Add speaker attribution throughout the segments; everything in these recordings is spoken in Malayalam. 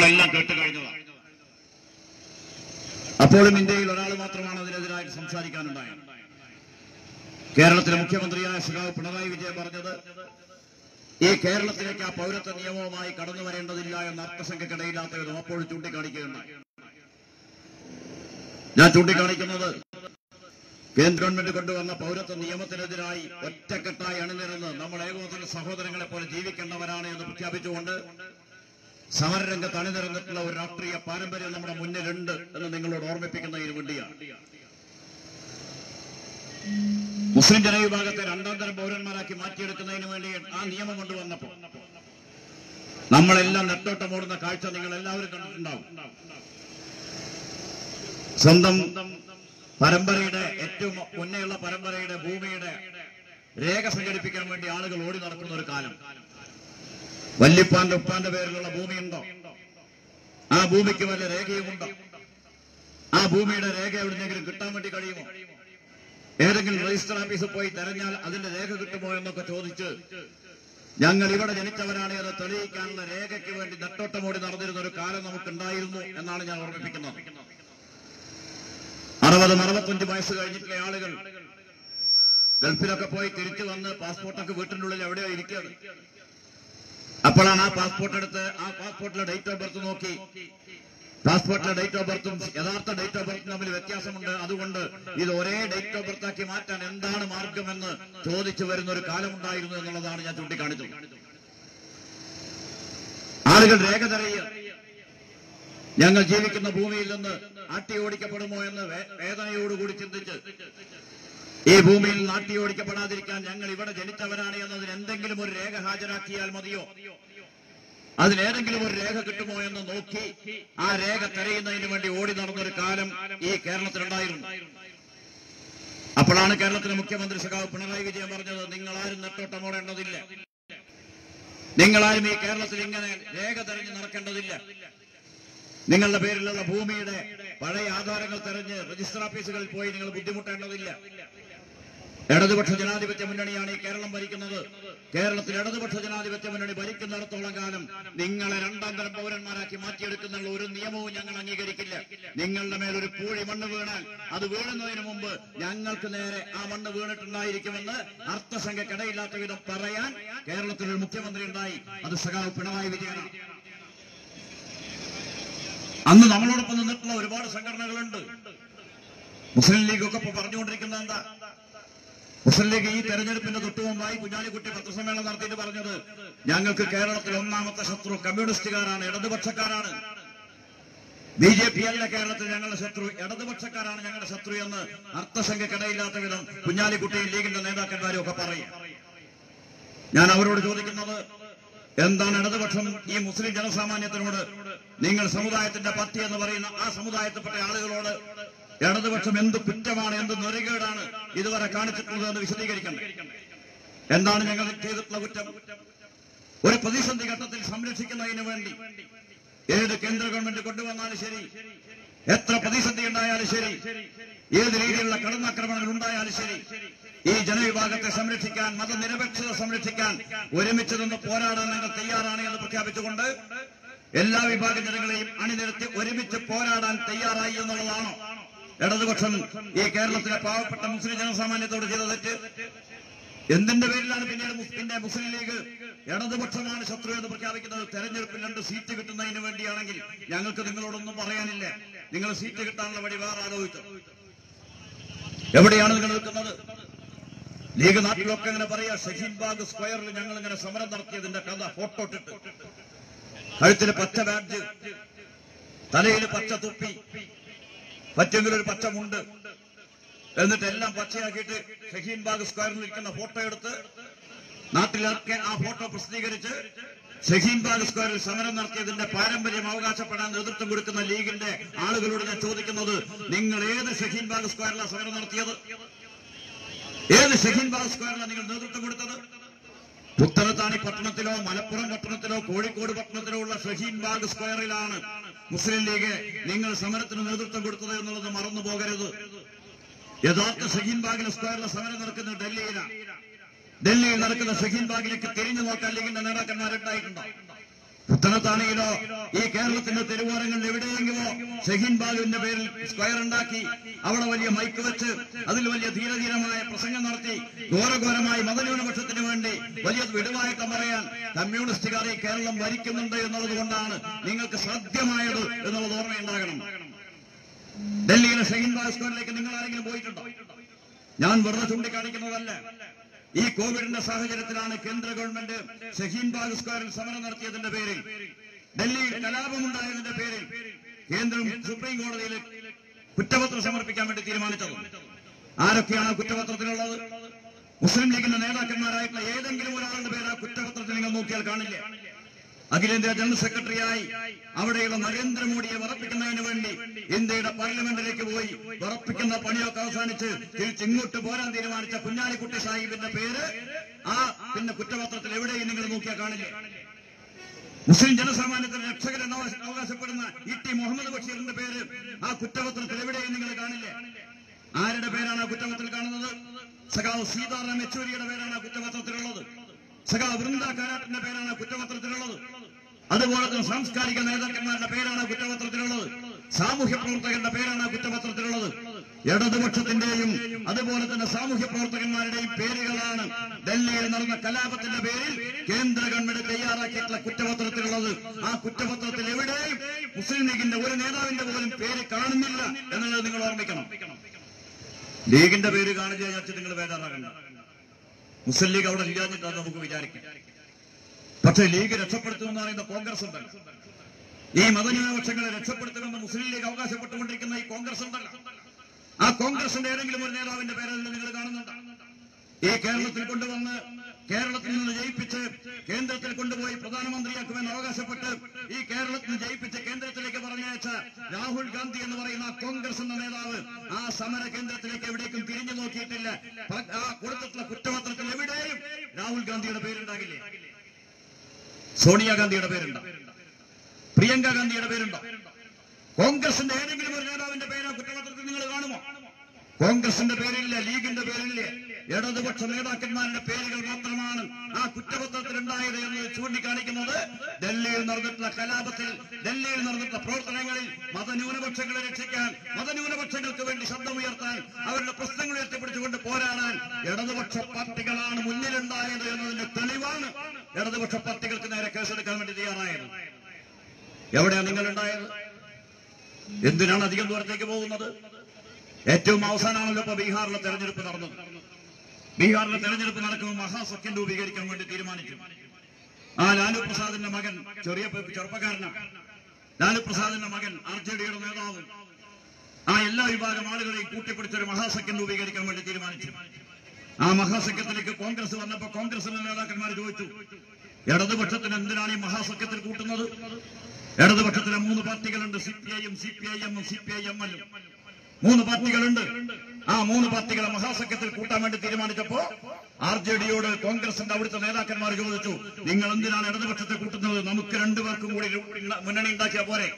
Speaker 1: നമ്മളെല്ലാം കേട്ട് കഴിഞ്ഞതാണ് അപ്പോഴും ഇന്ത്യയിൽ ഒരാൾ മാത്രമാണ് അതിനെതിരായിട്ട് സംസാരിക്കാനുണ്ടായത് കേരളത്തിലെ മുഖ്യമന്ത്രിയായ ശ്രീ പിണറായി വിജയൻ പറഞ്ഞത് ഈ കേരളത്തിലേക്ക് ആ പൗരത്വ നിയമവുമായി കടന്നു വരേണ്ടതില്ല എന്ന അർത്ഥസംഖ്യക്കിടയില്ലാത്ത വിധം അപ്പോഴും ചൂണ്ടിക്കാണിക്കുകയുണ്ടായി ഞാൻ ചൂണ്ടിക്കാണിക്കുന്നത് കേന്ദ്ര ഗവൺമെന്റ് കൊണ്ടുവന്ന പൗരത്വ നിയമത്തിനെതിരായി ഒറ്റക്കെട്ടായി അണിനിരന്ന് നമ്മൾ ഏകോദര സഹോദരങ്ങളെ പോലെ ജീവിക്കേണ്ടവരാണ് എന്ന് പ്രഖ്യാപിച്ചുകൊണ്ട് സമരരംഗത്ത് അണിനിരന്നിട്ടുള്ള ഒരു രാഷ്ട്രീയ പാരമ്പര്യം നമ്മുടെ മുന്നിലുണ്ട് എന്ന് നിങ്ങളോട് ഓർമ്മിപ്പിക്കുന്നതിന് വേണ്ടിയാണ് മുസ്ലിം ജനവിഭാഗത്തെ രണ്ടാം തരം പൗരന്മാരാക്കി മാറ്റിയെടുക്കുന്നതിന് വേണ്ടി ആ നിയമം കൊണ്ടുവന്നപ്പോൾ നമ്മളെല്ലാം നെട്ടോട്ടമോടുന്ന കാഴ്ച നിങ്ങൾ എല്ലാവരും കണ്ടിട്ടുണ്ടാവും സ്വന്തം പരമ്പരയുടെ ഏറ്റവും മുന്നേയുള്ള പരമ്പരയുടെ ഭൂമിയുടെ രേഖ സംഘടിപ്പിക്കാൻ വേണ്ടി ആളുകൾ ഓടി നടക്കുന്ന ഒരു കാലം വല്യപ്പാന്റെ ഉപ്പാന്റെ പേരിലുള്ള ഭൂമിയുണ്ടോ ആ ഭൂമിക്ക് വല്ല രേഖയുമുണ്ടോ ആ ഭൂമിയുടെ രേഖ എവിടുന്നെങ്കിലും കിട്ടാൻ വേണ്ടി കഴിയുമോ ഏതെങ്കിലും രജിസ്റ്റർ ഓഫീസിൽ പോയി തെരഞ്ഞാൽ അതിന്റെ രേഖ കിട്ടുമോ എന്നൊക്കെ ചോദിച്ച് ഞങ്ങൾ ഇവിടെ ജനിച്ചവരാണ് എന്ന് തെളിയിക്കാനുള്ള രേഖയ്ക്ക് വേണ്ടി നെട്ടോട്ടമോടി നടന്നിരുന്ന ഒരു കാലം നമുക്കുണ്ടായിരുന്നു എന്നാണ് ഞാൻ ഓർമ്മിപ്പിക്കുന്നത് അറുപതും അറുപത്തഞ്ച് വയസ്സ് കഴിഞ്ഞിട്ടുള്ള ആളുകൾ ഗൾഫിലൊക്കെ പോയി തിരിച്ചു വന്ന് പാസ്പോർട്ടൊക്കെ വീട്ടിന്റെ ഉള്ളിൽ എവിടെയോ ഇരിക്കുന്നത് അപ്പോഴാണ് ആ പാസ്പോർട്ട് എടുത്ത് ആ പാസ്പോർട്ടിലെ ഡേറ്റ് ഓഫ് ബർത്ത് നോക്കി പാസ്പോർട്ടിലെ ഡേറ്റ് ഓഫ് ബർത്തും യഥാർത്ഥ ഡേറ്റ് ഓഫ് ബർത്തും തമ്മിൽ വ്യത്യാസമുണ്ട് അതുകൊണ്ട് ഇത് ഒരേ ഡേറ്റ് ഓഫ് ബർത്ത് ആക്കി മാറ്റാൻ എന്താണ് മാർഗമെന്ന് ചോദിച്ചു വരുന്ന ഒരു കാലമുണ്ടായിരുന്നു എന്നുള്ളതാണ് ഞാൻ ചൂണ്ടിക്കാണിച്ചത് ആളുകൾ രേഖ തെരയുക ഞങ്ങൾ ജീവിക്കുന്ന ഭൂമിയിൽ നിന്ന് ആട്ടി ഓടിക്കപ്പെടുമോ എന്ന് വേ- വേദനയോടുകൂടി ചിന്തിച്ച് ഈ ഭൂമിയിൽ നാട്ടി ഓടിക്കപ്പെടാതിരിക്കാൻ ഞങ്ങൾ ഇവിടെ ജനിച്ചവരാണ് എന്നതിന് എന്തെങ്കിലും ഒരു രേഖ ഹാജരാക്കിയാൽ മതിയോ അതിലേതെങ്കിലും ഒരു രേഖ കിട്ടുമോ എന്ന് നോക്കി ആ രേഖ തെരയുന്നതിന് വേണ്ടി ഓടി നടന്നൊരു കാലം ഈ കേരളത്തിലുണ്ടായിരുന്നു അപ്പോഴാണ് കേരളത്തിലെ മുഖ്യമന്ത്രി സഖാവ് പിണറായി വിജയൻ പറഞ്ഞത് നിങ്ങളാരും നെട്ടോട്ടമോടേണ്ടതില്ല നിങ്ങളാരും ഈ കേരളത്തിൽ ഇങ്ങനെ രേഖ തെരഞ്ഞു നടക്കേണ്ടതില്ല നിങ്ങളുടെ പേരിലുള്ള ഭൂമിയുടെ പഴയ ആധാരങ്ങൾ തെരഞ്ഞ് രജിസ്റ്റർ ഓഫീസുകളിൽ പോയി നിങ്ങൾ ബുദ്ധിമുട്ടേണ്ടതില്ല ഇടതുപക്ഷ ജനാധിപത്യ മുന്നണിയാണ് ഈ കേരളം ഭരിക്കുന്നത് കേരളത്തിൽ ഇടതുപക്ഷ ജനാധിപത്യ മുന്നണി ഭരിക്കുന്നിടത്തോളം കാലം നിങ്ങളെ രണ്ടാം തരം പൗരന്മാരാക്കി മാറ്റിയെടുക്കുന്നുള്ള ഒരു നിയമവും ഞങ്ങൾ അംഗീകരിക്കില്ല നിങ്ങളുടെ മേൽ ഒരു പൂഴി മണ്ണ് വീണാൽ അത് വീഴുന്നതിന് മുമ്പ് ഞങ്ങൾക്ക് നേരെ ആ മണ്ണ് വീണിട്ടുണ്ടായിരിക്കുമെന്ന് അർത്ഥസംഖ്യക്കിടയില്ലാത്ത വിധം പറയാൻ കേരളത്തിൽ ഒരു മുഖ്യമന്ത്രി ഉണ്ടായി അത് സഖാവ് പിണറായി വിജയനാണ് അന്ന് നമ്മളോടൊപ്പം നിന്നിട്ടുള്ള ഒരുപാട് സംഘടനകളുണ്ട് മുസ്ലിം ലീഗ് ഒക്കെ ഇപ്പൊ പറഞ്ഞുകൊണ്ടിരിക്കുന്നത് എന്താ മുസ്ലിം ലീഗ് ഈ തെരഞ്ഞെടുപ്പിന്റെ തൊട്ടു മുമ്പായി കുഞ്ഞാലിക്കുട്ടി പത്രസമ്മേളനം നടത്തിയിട്ട് പറഞ്ഞത് ഞങ്ങൾക്ക് കേരളത്തിൽ ഒന്നാമത്തെ ശത്രു കമ്മ്യൂണിസ്റ്റുകാരാണ് ഇടതുപക്ഷക്കാരാണ് ബി ജെ പി അല്ല കേരളത്തിൽ ഞങ്ങളുടെ ശത്രു ഇടതുപക്ഷക്കാരാണ് ഞങ്ങളുടെ ശത്രു എന്ന് അർത്ഥസംഖ്യക്കിടയില്ലാത്ത വിധം കുഞ്ഞാലിക്കുട്ടിയും ലീഗിന്റെ നേതാക്കന്മാരും ഒക്കെ പറയും ഞാൻ അവരോട് ചോദിക്കുന്നത് എന്താണ് ഇടതുപക്ഷം ഈ മുസ്ലിം ജനസാമാന്യത്തിനോട് നിങ്ങൾ സമുദായത്തിന്റെ പാർട്ടി എന്ന് പറയുന്ന ആ സമുദായത്തിൽപ്പെട്ട ആളുകളോട് ഇടതുപക്ഷം എന്ത് കുറ്റമാണ് എന്ത് നുരകേടാണ് ഇതുവരെ കാണിച്ചിട്ടുള്ളത് എന്ന് വിശദീകരിക്കണ്ടേ എന്താണ് ഞങ്ങൾ ചെയ്തിട്ടുള്ള കുറ്റം ഒരു പ്രതിസന്ധി ഘട്ടത്തിൽ സംരക്ഷിക്കുന്നതിന് വേണ്ടി ഏത് കേന്ദ്ര ഗവൺമെന്റ് കൊണ്ടുവന്നാലും ശരി എത്ര പ്രതിസന്ധി ഉണ്ടായാലും ശരി ഏത് രീതിയിലുള്ള കടന്നാക്രമണങ്ങൾ ഉണ്ടായാലും ശരി ഈ ജനവിഭാഗത്തെ സംരക്ഷിക്കാൻ മതനിരപേക്ഷത സംരക്ഷിക്കാൻ ഒരുമിച്ച് നിന്ന് പോരാടാൻ ഞങ്ങൾ തയ്യാറാണ് എന്ന് പ്രഖ്യാപിച്ചുകൊണ്ട് എല്ലാ വിഭാഗം ജനങ്ങളെയും അണിനിരത്തി ഒരുമിച്ച് പോരാടാൻ തയ്യാറായി എന്നുള്ളതാണോ ഇടതുപക്ഷം ഈ കേരളത്തിലെ പാവപ്പെട്ട മുസ്ലിം ജനസാമാന്യത്തോട് ചെയ്ത തെറ്റ് എന്തിന്റെ പേരിലാണ് പിന്നീട് മുസ്- പിന്നെ മുസ്ലിം ലീഗ് ഇടതുപക്ഷമാണ് ശത്രു എന്ന് പ്രഖ്യാപിക്കുന്നത് തെരഞ്ഞെടുപ്പിൽ രണ്ട് സീറ്റ് കിട്ടുന്നതിന് വേണ്ടിയാണെങ്കിൽ ഞങ്ങൾക്ക് നിങ്ങളോടൊന്നും പറയാനില്ല നിങ്ങൾ സീറ്റ് കിട്ടാനുള്ള വഴി വേറെ ആലോചിച്ചു എവിടെയാണ് നിങ്ങൾ നിൽക്കുന്നത് ലീഗ് നാട്ടിലൊക്കെ ഇങ്ങനെ പറയാ ഷഹീൻ ബാഗ് സ്ക്വയറിൽ ഞങ്ങൾ ഇങ്ങനെ സമരം നടത്തിയതിന്റെ കഥ ഫോട്ടോ ഇട്ടിട്ട് കഴുത്തിന് പച്ച ബാഡ്ജ് തലയിൽ പച്ച തുപ്പി പറ്റെങ്കിലും ഒരു പച്ച മുണ്ട് എന്നിട്ട് എല്ലാം പച്ചയാക്കിയിട്ട് ഷഹീൻ ബാഗ് സ്ക്വയറിൽ ഇരിക്കുന്ന ഫോട്ടോ എടുത്ത് നാട്ടിലൊക്കെ ആ ഫോട്ടോ പ്രസിദ്ധീകരിച്ച് ഷഹീൻ ബാഗ് സ്ക്വയറിൽ സമരം നടത്തിയതിന്റെ പാരമ്പര്യം അവകാശപ്പെടാൻ നേതൃത്വം കൊടുക്കുന്ന ലീഗിന്റെ ആളുകളോട് ഞാൻ ചോദിക്കുന്നത് നിങ്ങൾ ഏത് ഷഹീൻ ബാഗ് സ്ക്വയറിലാണ് സമരം നടത്തിയത് ഏത് ഷഹീൻ ബാഗ് സ്ക്വയറിലാണ് നിങ്ങൾ നേതൃത്വം കൊടുത്തത് പുത്തനത്താണി പട്ടണത്തിലോ മലപ്പുറം പട്ടണത്തിലോ കോഴിക്കോട് പട്ടണത്തിലോ ഉള്ള ഷഹീൻ ബാഗ് സ്ക്വയറിലാണ് മുസ്ലിം ലീഗ് നിങ്ങൾ സമരത്തിന് നേതൃത്വം കൊടുത്തത് എന്നുള്ളത് മറന്നു പോകരുത് യഥാർത്ഥ ഷഹീൻ ബാഗിലെ സ്ക്വയറിലെ സമരം നടക്കുന്നത് ഡൽഹിയിലാണ് ഡൽഹിയിൽ നടക്കുന്ന ഷഹീൻ ബാഗിലേക്ക് തിരിഞ്ഞു നോക്കാൻ ലീഗിന്റെ നേതാക്കന്മാരുണ്ടായിട്ടുണ്ടോ പുത്തനത്താണിയിലോ ഈ കേരളത്തിന്റെ തെരുവോരങ്ങളിൽ എവിടെയെങ്കിലോ ഷഹീൻ ബാലുവിന്റെ പേരിൽ സ്ക്വയർ ഉണ്ടാക്കി അവിടെ വലിയ മൈക്ക് വെച്ച് അതിൽ വലിയ ധീരധീരമായ പ്രസംഗം നടത്തി ഘോരഘോരമായി മതന്യൂനപക്ഷത്തിന് വേണ്ടി വലിയ വിടുവായിട്ട് പറയാൻ കമ്മ്യൂണിസ്റ്റുകാരെ കേരളം ഭരിക്കുന്നുണ്ട് എന്നുള്ളത് കൊണ്ടാണ് നിങ്ങൾക്ക് സാധ്യമായത് എന്നുള്ളത് ഓർമ്മയുണ്ടാകണം ഡൽഹിയിലെ ഷഹീൻ ബാൽ സ്ക്വയറിലേക്ക് നിങ്ങൾ ആരെങ്കിലും പോയിട്ടുണ്ടോ ഞാൻ വെറുതെ ചൂണ്ടിക്കാണിക്കുന്നതല്ല ഈ കോവിഡിന്റെ സാഹചര്യത്തിലാണ് കേന്ദ്ര ഗവൺമെന്റ് ഷഹീൻ ബാഗ് സ്ക്വയറിൽ സമരം നടത്തിയതിന്റെ പേരിൽ ഡൽഹിയിൽ കലാപമുണ്ടായതിന്റെ പേരിൽ കേന്ദ്രം സുപ്രീം കോടതിയിൽ കുറ്റപത്രം സമർപ്പിക്കാൻ വേണ്ടി തീരുമാനിച്ചത് ആരൊക്കെയാണ് ആ കുറ്റപത്രത്തിലുള്ളത് മുസ്ലിം ലീഗിന്റെ നേതാക്കന്മാരായിട്ടുള്ള ഏതെങ്കിലും ഒരാളുടെ പേര് ആ കുറ്റപത്രത്തിൽ നിങ്ങൾ നോക്കിയാൽ കാണില്ല അഖിലേന്ത്യാ ജനറൽ സെക്രട്ടറിയായി അവിടെയുള്ള നരേന്ദ്രമോദിയെ വിറപ്പിക്കുന്നതിന് വേണ്ടി ഇന്ത്യയുടെ പാർലമെന്റിലേക്ക് പോയി വിറപ്പിക്കുന്ന പണിയൊക്കെ അവസാനിച്ച് തിരിച്ചിങ്ങോട്ട് പോരാൻ തീരുമാനിച്ച കുഞ്ഞാലിക്കുട്ടി സാഹിബിന്റെ പേര് ആ പിന്നെ കുറ്റപത്രത്തിൽ എവിടെയും നിങ്ങൾ നോക്കിയാൽ കാണില്ലേ മുസ്ലിം ജനസാമാന്യത്തിന് രക്ഷകൻ അവകാശ- അവകാശപ്പെടുന്ന ഇ ടി മുഹമ്മദ് ബഷീറിന്റെ പേര് ആ കുറ്റപത്രത്തിൽ എവിടെയും നിങ്ങൾ കാണില്ലേ ആരുടെ പേരാണ് ആ കുറ്റപത്രത്തിൽ കാണുന്നത് സഖാവ് സീതാറാം യെച്ചൂരിയുടെ പേരാണ് ആ കുറ്റപത്രത്തിലുള്ളത് സഖാവ് വൃന്ദ കാരാട്ടിന്റെ പേരാണ് ആ കുറ്റപത്രത്തിലുള്ളത് അതുപോലെ തന്നെ സാംസ്കാരിക നേതാക്കന്മാരുടെ പേരാണ് ആ കുറ്റപത്രത്തിലുള്ളത് സാമൂഹ്യ പ്രവർത്തകരുടെ പേരാണ് ആ കുറ്റപത്രത്തിലുള്ളത് ഇടതുപക്ഷത്തിന്റെയും അതുപോലെ തന്നെ സാമൂഹ്യ പ്രവർത്തകന്മാരുടെയും പേരുകളാണ് ഡൽഹിയിൽ നടന്ന കലാപത്തിന്റെ പേരിൽ കേന്ദ്ര ഗവൺമെന്റ് തയ്യാറാക്കിയിട്ടുള്ള കുറ്റപത്രത്തിലുള്ളത് ആ കുറ്റപത്രത്തിൽ എവിടെയും മുസ്ലിം ലീഗിന്റെ ഒരു നേതാവിന്റെ പോലും പേര് കാണുന്നില്ല എന്നുള്ളത് നിങ്ങൾ ഓർമ്മിക്കണം ലീഗിന്റെ പേര് കാണിച്ച് വിചാരിച്ച് നിങ്ങൾ വേദാറാകണ്ട മുസ്ലിം ലീഗ് അവിടെ ഇല്ലാഞ്ഞിട്ടാണ് നമുക്ക് വിചാരിക്കാം പക്ഷേ ലീഗ് രക്ഷപ്പെടുത്തുമെന്ന് പറയുന്ന കോൺഗ്രസ് ഉണ്ടല്ലോ ഈ മതന്യൂനപക്ഷങ്ങളെ രക്ഷപ്പെടുത്തുമെന്ന് മുസ്ലിം ലീഗ് അവകാശപ്പെട്ടുകൊണ്ടിരിക്കുന്ന ഈ കോൺഗ്രസ് ഉണ്ടല്ലോ ആ കോൺഗ്രസിന്റെ ഏതെങ്കിലും ഒരു നേതാവിന്റെ പേരല്ല നിങ്ങൾ കാണുന്നുണ്ട് ഈ കേരളത്തിൽ കൊണ്ടുവന്ന് കേരളത്തിൽ നിന്ന് ജയിപ്പിച്ച് കേന്ദ്രത്തിൽ കൊണ്ടുപോയി പ്രധാനമന്ത്രിയാക്കുമെന്ന് അവകാശപ്പെട്ട് ഈ കേരളത്തിൽ നിന്ന് ജയിപ്പിച്ച് കേന്ദ്രത്തിലേക്ക് പറഞ്ഞയച്ച രാഹുൽ ഗാന്ധി എന്ന് പറയുന്ന ആ കോൺഗ്രസ് എന്ന നേതാവ് ആ സമര കേന്ദ്രത്തിലേക്ക് എവിടേക്കും തിരിഞ്ഞു നോക്കിയിട്ടില്ല പ- ആ കൊടുത്തിട്ടുള്ള കുറ്റപത്രത്തിൽ എവിടെയും രാഹുൽ ഗാന്ധിയുടെ പേരുണ്ടാകില്ലേ സോണിയാഗാന്ധിയുടെ പേരുണ്ടോ പ്രിയങ്ക ഗാന്ധിയുടെ പേരുണ്ടോ കോൺഗ്രസിന്റെ ഏതെങ്കിലും ഒരു നേതാവിന്റെ പേര് ആ കുറ്റപത്രത്തിൽ നിങ്ങൾ കാണുമോ കോൺഗ്രസിന്റെ പേരില്ല ലീഗിന്റെ പേരില്ല ഇടതുപക്ഷ നേതാക്കന്മാരുടെ പേരുകൾ മാത്രമാണ് ആ കുറ്റപത്രത്തിൽ ഉണ്ടായത് എന്ന് ചൂണ്ടിക്കാണിക്കുന്നത് ഡൽഹിയിൽ നടന്നിട്ടുള്ള കലാപത്തിൽ ഡൽഹിയിൽ നടന്നിട്ടുള്ള പ്രവർത്തനങ്ങളിൽ മതന്യൂനപക്ഷങ്ങളെ രക്ഷിക്കാൻ മതന്യൂനപക്ഷങ്ങൾക്ക് വേണ്ടി ശബ്ദമുയർത്താൻ അവരുടെ പ്രശ്നങ്ങൾ ഉയർത്തിപ്പിടിച്ചുകൊണ്ട് പോരാടാൻ ഇടതുപക്ഷ പാർട്ടികളാണ് മുന്നിലുണ്ടായത് എന്നതിന്റെ തെളിവാണ് ഇടതുപക്ഷ പാർട്ടികൾക്ക് നേരെ കേസെടുക്കാൻ വേണ്ടി തയ്യാറായത് എവിടെയാണ് നിങ്ങൾ ഉണ്ടായത് എന്തിനാണ് അധികം ദൂരത്തേക്ക് പോകുന്നത് ഏറ്റവും അവസാനമാണല്ലോ ഇപ്പൊ ബീഹാറിലെ തെരഞ്ഞെടുപ്പ് നടന്നത് ബീഹാറിലെ തെരഞ്ഞെടുപ്പ് നടക്കുമ്പോൾ മഹാസഖ്യം രൂപീകരിക്കാൻ വേണ്ടി തീരുമാനിച്ചു ആ ലാലു പ്രസാദിന്റെ മകൻ ചെറിയ പെ- ചെറുപ്പക്കാരനാണ് ലാലു പ്രസാദിന്റെ മകൻ ആർ ജെ ഡിയുടെ നേതാവ് ആ എല്ലാ വിഭാഗം ആളുകളെയും കൂട്ടിപ്പിടിച്ചൊരു മഹാസഖ്യം രൂപീകരിക്കാൻ വേണ്ടി തീരുമാനിച്ചു ആ മഹാസഖ്യത്തിലേക്ക് കോൺഗ്രസ് വന്നപ്പോ കോൺഗ്രസിന്റെ നേതാക്കന്മാർ ചോദിച്ചു ഇടതുപക്ഷത്തിന് എന്തിനാണ് ഈ മഹാസഖ്യത്തിൽ കൂട്ടുന്നത് ഇടതുപക്ഷത്തിലെ മൂന്ന് പാർട്ടികളുണ്ട് സി പി ഐയും സി പി ഐ എമ്മും സി പി ഐ എം എല്ലും മൂന്ന് പാർട്ടികളുണ്ട് ആ മൂന്ന് പാർട്ടികളെ മഹാസഖ്യത്തിൽ കൂട്ടാൻ വേണ്ടി തീരുമാനിച്ചപ്പോ ആർ ജെ ഡിയോട് കോൺഗ്രസിന്റെ അവിടുത്തെ നേതാക്കന്മാർ ചോദിച്ചു നിങ്ങൾ എന്തിനാണ് ഇടതുപക്ഷത്തെ കൂട്ടുന്നത് നമുക്ക് രണ്ടുപേർക്കും കൂടി ഒരു മുന്നണി ഉണ്ടാക്കിയ പോരെ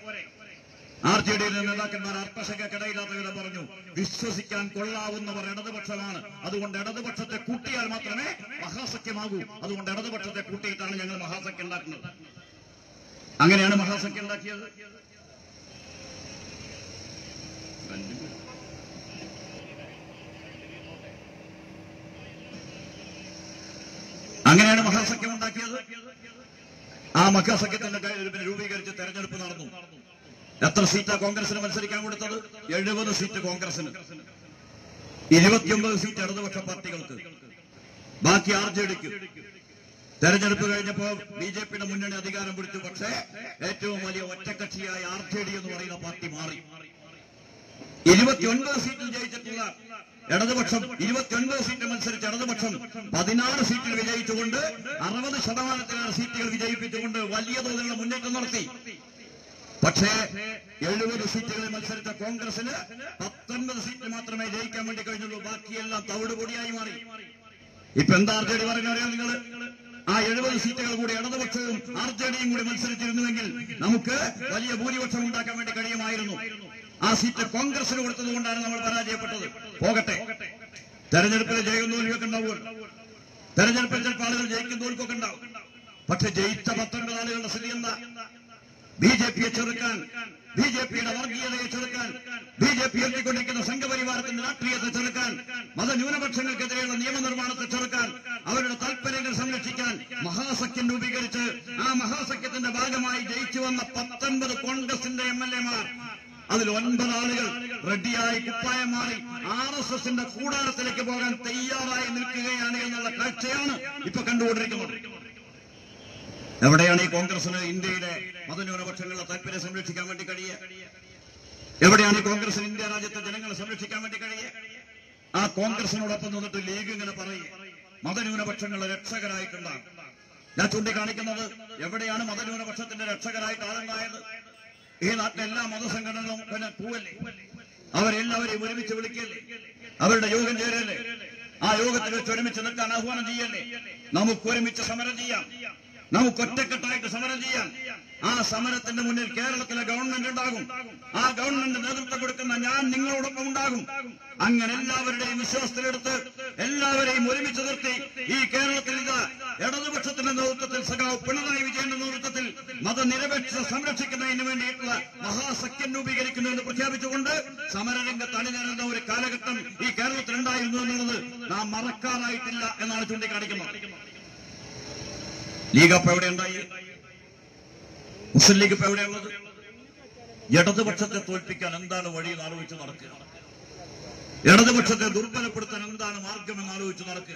Speaker 1: ആർ ജെ ഡിയിലെ നേതാക്കന്മാർ അർപ്പശകക്കിടയില്ലാത്ത വിധം പറഞ്ഞു വിശ്വസിക്കാൻ കൊള്ളാവുന്നവർ ഇടതുപക്ഷമാണ് അതുകൊണ്ട് ഇടതുപക്ഷത്തെ കൂട്ടിയാൽ മാത്രമേ മഹാസഖ്യമാകൂ അതുകൊണ്ട് ഇടതുപക്ഷത്തെ കൂട്ടിയിട്ടാണ് ഞങ്ങൾ മഹാസഖ്യം ഉണ്ടാക്കുന്നത് അങ്ങനെയാണ് മഹാസഖ്യം ഉണ്ടാക്കിയത് അങ്ങനെയാണ് മഹാസഖ്യം ഉണ്ടാക്കിയത് ആ മഹാസഖ്യത്തിന്റെ കയ്യിൽ പിന്നെ രൂപീകരിച്ച് തെരഞ്ഞെടുപ്പ് നടന്നു എത്ര സീറ്റാ കോൺഗ്രസിന് മത്സരിക്കാൻ കൊടുത്തത് എഴുപത് സീറ്റ് കോൺഗ്രസിന് ഇരുപത്തിയൊമ്പത് സീറ്റ് ഇടതുപക്ഷ പാർട്ടികൾക്ക് ബാക്കി ആർ ജെ ഡിക്ക് തെരഞ്ഞെടുപ്പ് കഴിഞ്ഞപ്പോ ബി ജെ പിയുടെ മുന്നണി അധികാരം പിടിച്ചു പക്ഷേ ഏറ്റവും വലിയ ഒറ്റക്കക്ഷിയായ ആർ ജെ ഡി എന്ന് പറയുന്ന പാർട്ടി മാറി ഇരുപത്തിയൊൻപത് സീറ്റിൽ ജയിച്ചിട്ടുള്ള ഇടതുപക്ഷം ഇരുപത്തിയൊൻപത് സീറ്റ് മത്സരിച്ച ഇടതുപക്ഷം പതിനാറ് സീറ്റിൽ വിജയിച്ചുകൊണ്ട് അറുപത് ശതമാനത്തിലേറെ സീറ്റുകൾ വിജയിപ്പിച്ചുകൊണ്ട് വലിയ തോതിലുള്ള മുന്നേറ്റം നടത്തി പക്ഷേ എഴുപത് സീറ്റുകളിൽ മത്സരിച്ച കോൺഗ്രസിന് പത്തൊൻപത് സീറ്റ് മാത്രമേ ജയിക്കാൻ വേണ്ടി കഴിഞ്ഞുള്ളൂ ബാക്കിയെല്ലാം തവിടുപൊടിയായി മാറി ഇപ്പൊ എന്താ ആർ ജെ ഡി പറയുന്നറിയാം നിങ്ങൾ ആ എഴുപത് സീറ്റുകൾ കൂടി ഇടതുപക്ഷവും ആർ ജെ ഡിയും കൂടി മത്സരിച്ചിരുന്നുവെങ്കിൽ നമുക്ക് വലിയ ഭൂരിപക്ഷം ഉണ്ടാക്കാൻ വേണ്ടി കഴിയുമായിരുന്നു ആ സീറ്റ് കോൺഗ്രസിന് കൊടുത്തത് കൊണ്ടാണ് നമ്മൾ പരാജയപ്പെട്ടത് പോകട്ടെ തെരഞ്ഞെടുപ്പിൽ ജയം തോൽവിയൊക്കെ ഉണ്ടാവുമല്ലോ തെരഞ്ഞെടുപ്പിൽ ചിലപ്പോൾ ആളുകൾ ജയിക്കും തോൽക്കൊക്കെ ഉണ്ടാവും പക്ഷെ ജയിച്ച പത്തൊൻപത് ആളുകളുടെ സ്ഥിതി എന്താ ബി ജെ പിയെ ചെറുക്കാൻ ബി ജെ പിയുടെ വർഗീയതയെ ചെറുക്കാൻ ബി ജെ പി എത്തിക്കൊണ്ടിരിക്കുന്ന സംഘപരിവാരത്തിന്റെ രാഷ്ട്രീയത്തെ ചെറുക്കാൻ മതന്യൂനപക്ഷങ്ങൾക്കെതിരെയുള്ള നിയമനിർമ്മാണത്തെ ചെറുക്കാൻ അവരുടെ താൽപര്യങ്ങൾ സംരക്ഷിക്കാൻ മഹാസഖ്യം രൂപീകരിച്ച് ആ മഹാസഖ്യത്തിന്റെ ഭാഗമായി ജയിച്ചു വന്ന പത്തൊൻപത് കോൺഗ്രസിന്റെ എം എൽ എമാർ അതിൽ ഒൻപത് ആളുകൾ റെഡിയായി കുപ്പായം മാറി ആർ എസ് എസിന്റെ കൂടാരത്തിലേക്ക് പോകാൻ തയ്യാറായി നിൽക്കുകയാണ് എന്നുള്ള കാഴ്ചയാണ് ഇപ്പൊ കണ്ടുകൊണ്ടിരിക്കുന്നത് എവിടെയാണ് ഈ കോൺഗ്രസിന് ഇന്ത്യയിലെ മതന്യൂനപക്ഷങ്ങളുടെ താല്പര്യം സംരക്ഷിക്കാൻ വേണ്ടി കഴിയുക എവിടെയാണ് ഈ കോൺഗ്രസിന് ഇന്ത്യ രാജ്യത്തെ ജനങ്ങളെ സംരക്ഷിക്കാൻ വേണ്ടി കഴിയുക ആ കോൺഗ്രസിനോടൊപ്പം നിന്നിട്ട് ലീഗ് ഇങ്ങനെ പറയും മതന്യൂനപക്ഷങ്ങളെ രക്ഷകരായിട്ടുണ്ടാകും ഞാൻ ചൂണ്ടിക്കാണിക്കുന്നത് എവിടെയാണ് മതന്യൂനപക്ഷത്തിന്റെ രക്ഷകരായിട്ട് ആളുണ്ടായത് ഈ നാട്ടിലെ എല്ലാ മതസംഘടനകളും പിന്നെ പൂവല്ലേ അവരെല്ലാവരെയും ഒരുമിച്ച് വിളിക്കല്ലേ അവരുടെ യോഗം ചേരല്ലേ ആ യോഗത്തിൽ വെച്ച് ഒരുമിച്ച് നിൽക്കാൻ ആഹ്വാനം ചെയ്യല്ലേ നമുക്ക് ഒരുമിച്ച് സമരം ചെയ്യാം നമുക്ക് ഒറ്റക്കെട്ടായിട്ട് സമരം ചെയ്യാം ആ സമരത്തിന്റെ മുന്നിൽ കേരളത്തിലെ ഗവൺമെന്റ് ഉണ്ടാകും ആ ഗവൺമെന്റ് നേതൃത്വം കൊടുക്കുന്ന ഞാൻ നിങ്ങളോടൊപ്പം ഉണ്ടാകും അങ്ങനെ എല്ലാവരുടെയും വിശ്വാസത്തിലെടുത്ത് എല്ലാവരെയും ഒരുമിച്ച് നിർത്തി ഈ കേരളത്തിൽ ഇത് ഇടതുപക്ഷത്തിന്റെ നേതൃത്വത്തിൽ സഖാവ് പിണറായി വിജയന്റെ നേതൃത്വത്തിൽ മതനിരപേക്ഷത സംരക്ഷിക്കുന്നതിന് വേണ്ടിയിട്ടുള്ള മഹാസഖ്യം രൂപീകരിക്കുന്നുവെന്ന് പ്രഖ്യാപിച്ചുകൊണ്ട് സമരരംഗത്ത് അണിനിരുന്ന ഒരു കാലഘട്ടം ഈ കേരളത്തിൽ ഉണ്ടായിരുന്നു എന്നുള്ളത് നാം മറക്കാനായിട്ടില്ല എന്നാണ് ചൂണ്ടിക്കാണിക്കുന്നത് ലീഗ് അപ്പൊ എവിടെ ഉണ്ടായി മുസ്ലിം ലീഗ് ഇപ്പൊ എവിടെയുള്ളത് ഇടതുപക്ഷത്തെ തോൽപ്പിക്കാൻ എന്താണ് വഴി എന്ന് ആലോചിച്ച് നടക്കുക ഇടതുപക്ഷത്തെ ദുർബലപ്പെടുത്താൻ എന്താണ് മാർഗം എന്ന് ആലോചിച്ച് നടക്കുക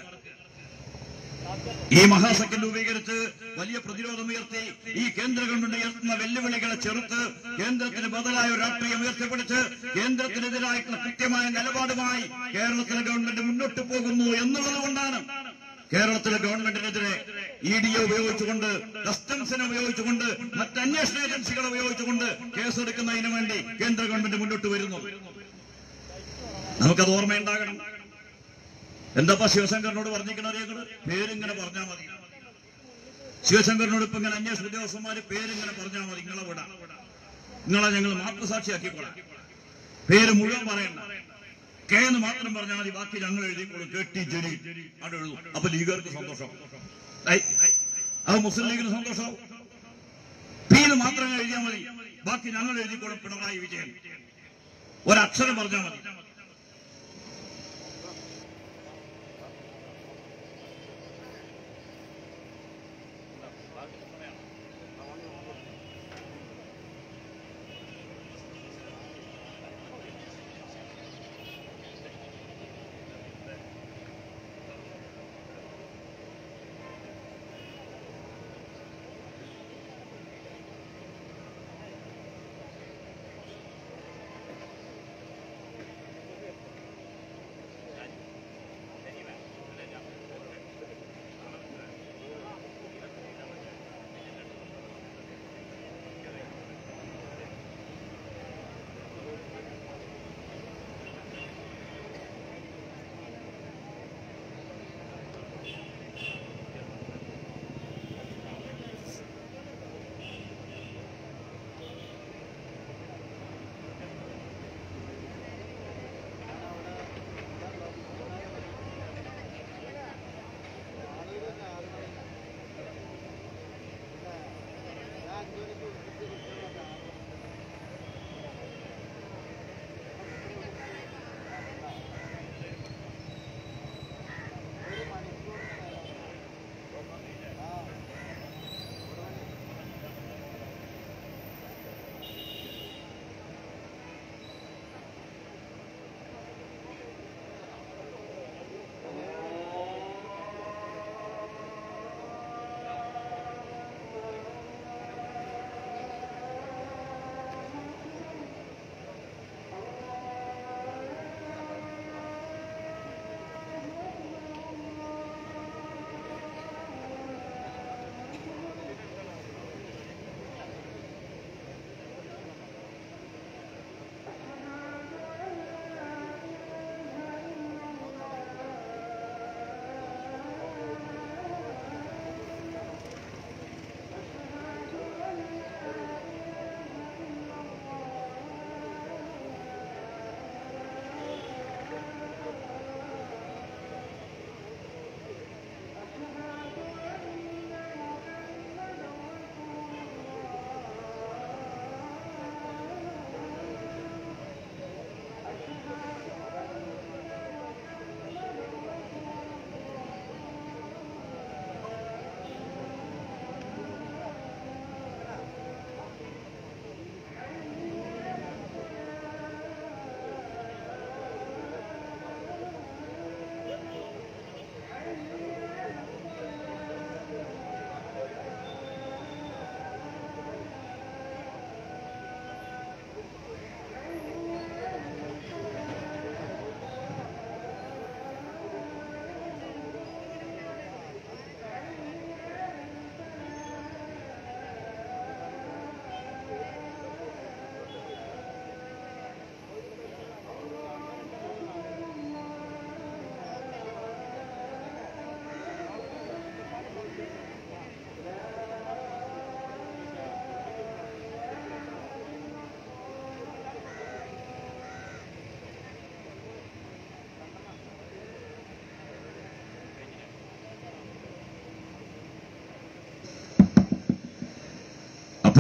Speaker 1: ഈ മഹാസഖ്യം രൂപീകരിച്ച് വലിയ പ്രതിരോധം ഉയർത്തി ഈ കേന്ദ്ര ഗവൺമെന്റ് ഉയർത്തുന്ന വെല്ലുവിളികളെ ചെറുത്ത് കേന്ദ്രത്തിന് ബദലായ ഒരു രാഷ്ട്രീയം ഉയർത്തിപ്പിടിച്ച് കേന്ദ്രത്തിനെതിരായിട്ടുള്ള കൃത്യമായ നിലപാടുമായി കേരളത്തിലെ ഗവൺമെന്റ് മുന്നോട്ട് പോകുന്നു എന്നുള്ളത് കൊണ്ടാണ് കേരളത്തിലെ ഗവൺമെന്റിനെതിരെ ഇ ഡിയെ ഉപയോഗിച്ചുകൊണ്ട് കസ്റ്റംസിനെ ഉപയോഗിച്ചുകൊണ്ട് മറ്റ് അന്വേഷണ ഏജൻസികളെ ഉപയോഗിച്ചുകൊണ്ട് കേസെടുക്കുന്നതിന് വേണ്ടി കേന്ദ്ര ഗവൺമെന്റ് മുന്നോട്ട് വരുന്നു നമുക്കത് ഓർമ്മയുണ്ടാകണം എന്താ ശിവശങ്കറിനോട് പറഞ്ഞിരിക്കുന്നത് ഞങ്ങള് പേരിങ്ങനെ പറഞ്ഞാൽ മതി ശിവശങ്കറിനോട് ഇപ്പൊ ഇങ്ങനെ അന്വേഷണ ഉദ്യോഗസ്ഥന്മാര് പേരിങ്ങനെ പറഞ്ഞാൽ മതി നിങ്ങളെ വിടാം നിങ്ങളെ ഞങ്ങൾ മാതൃസാക്ഷിയാക്കിക്കൊള്ളാം പേര് മുഴുവൻ പറയണ്ട കെ എന്ന് മാത്രം പറഞ്ഞാൽ മതി ബാക്കി ഞങ്ങൾ എഴുതിക്കോളും കെട്ടി ജലി അവിടെ എഴുതും അപ്പൊ ലീഗുകാർക്ക് സന്തോഷം ഐ, അത് മുസ്ലിം ലീഗിന് സന്തോഷം പി എന്ന് മാത്രം എഴുതിയാൽ മതി ബാക്കി ഞങ്ങൾ എഴുതിക്കോളും പിണറായി വിജയൻ ഒരക്ഷരം പറഞ്ഞാൽ മതി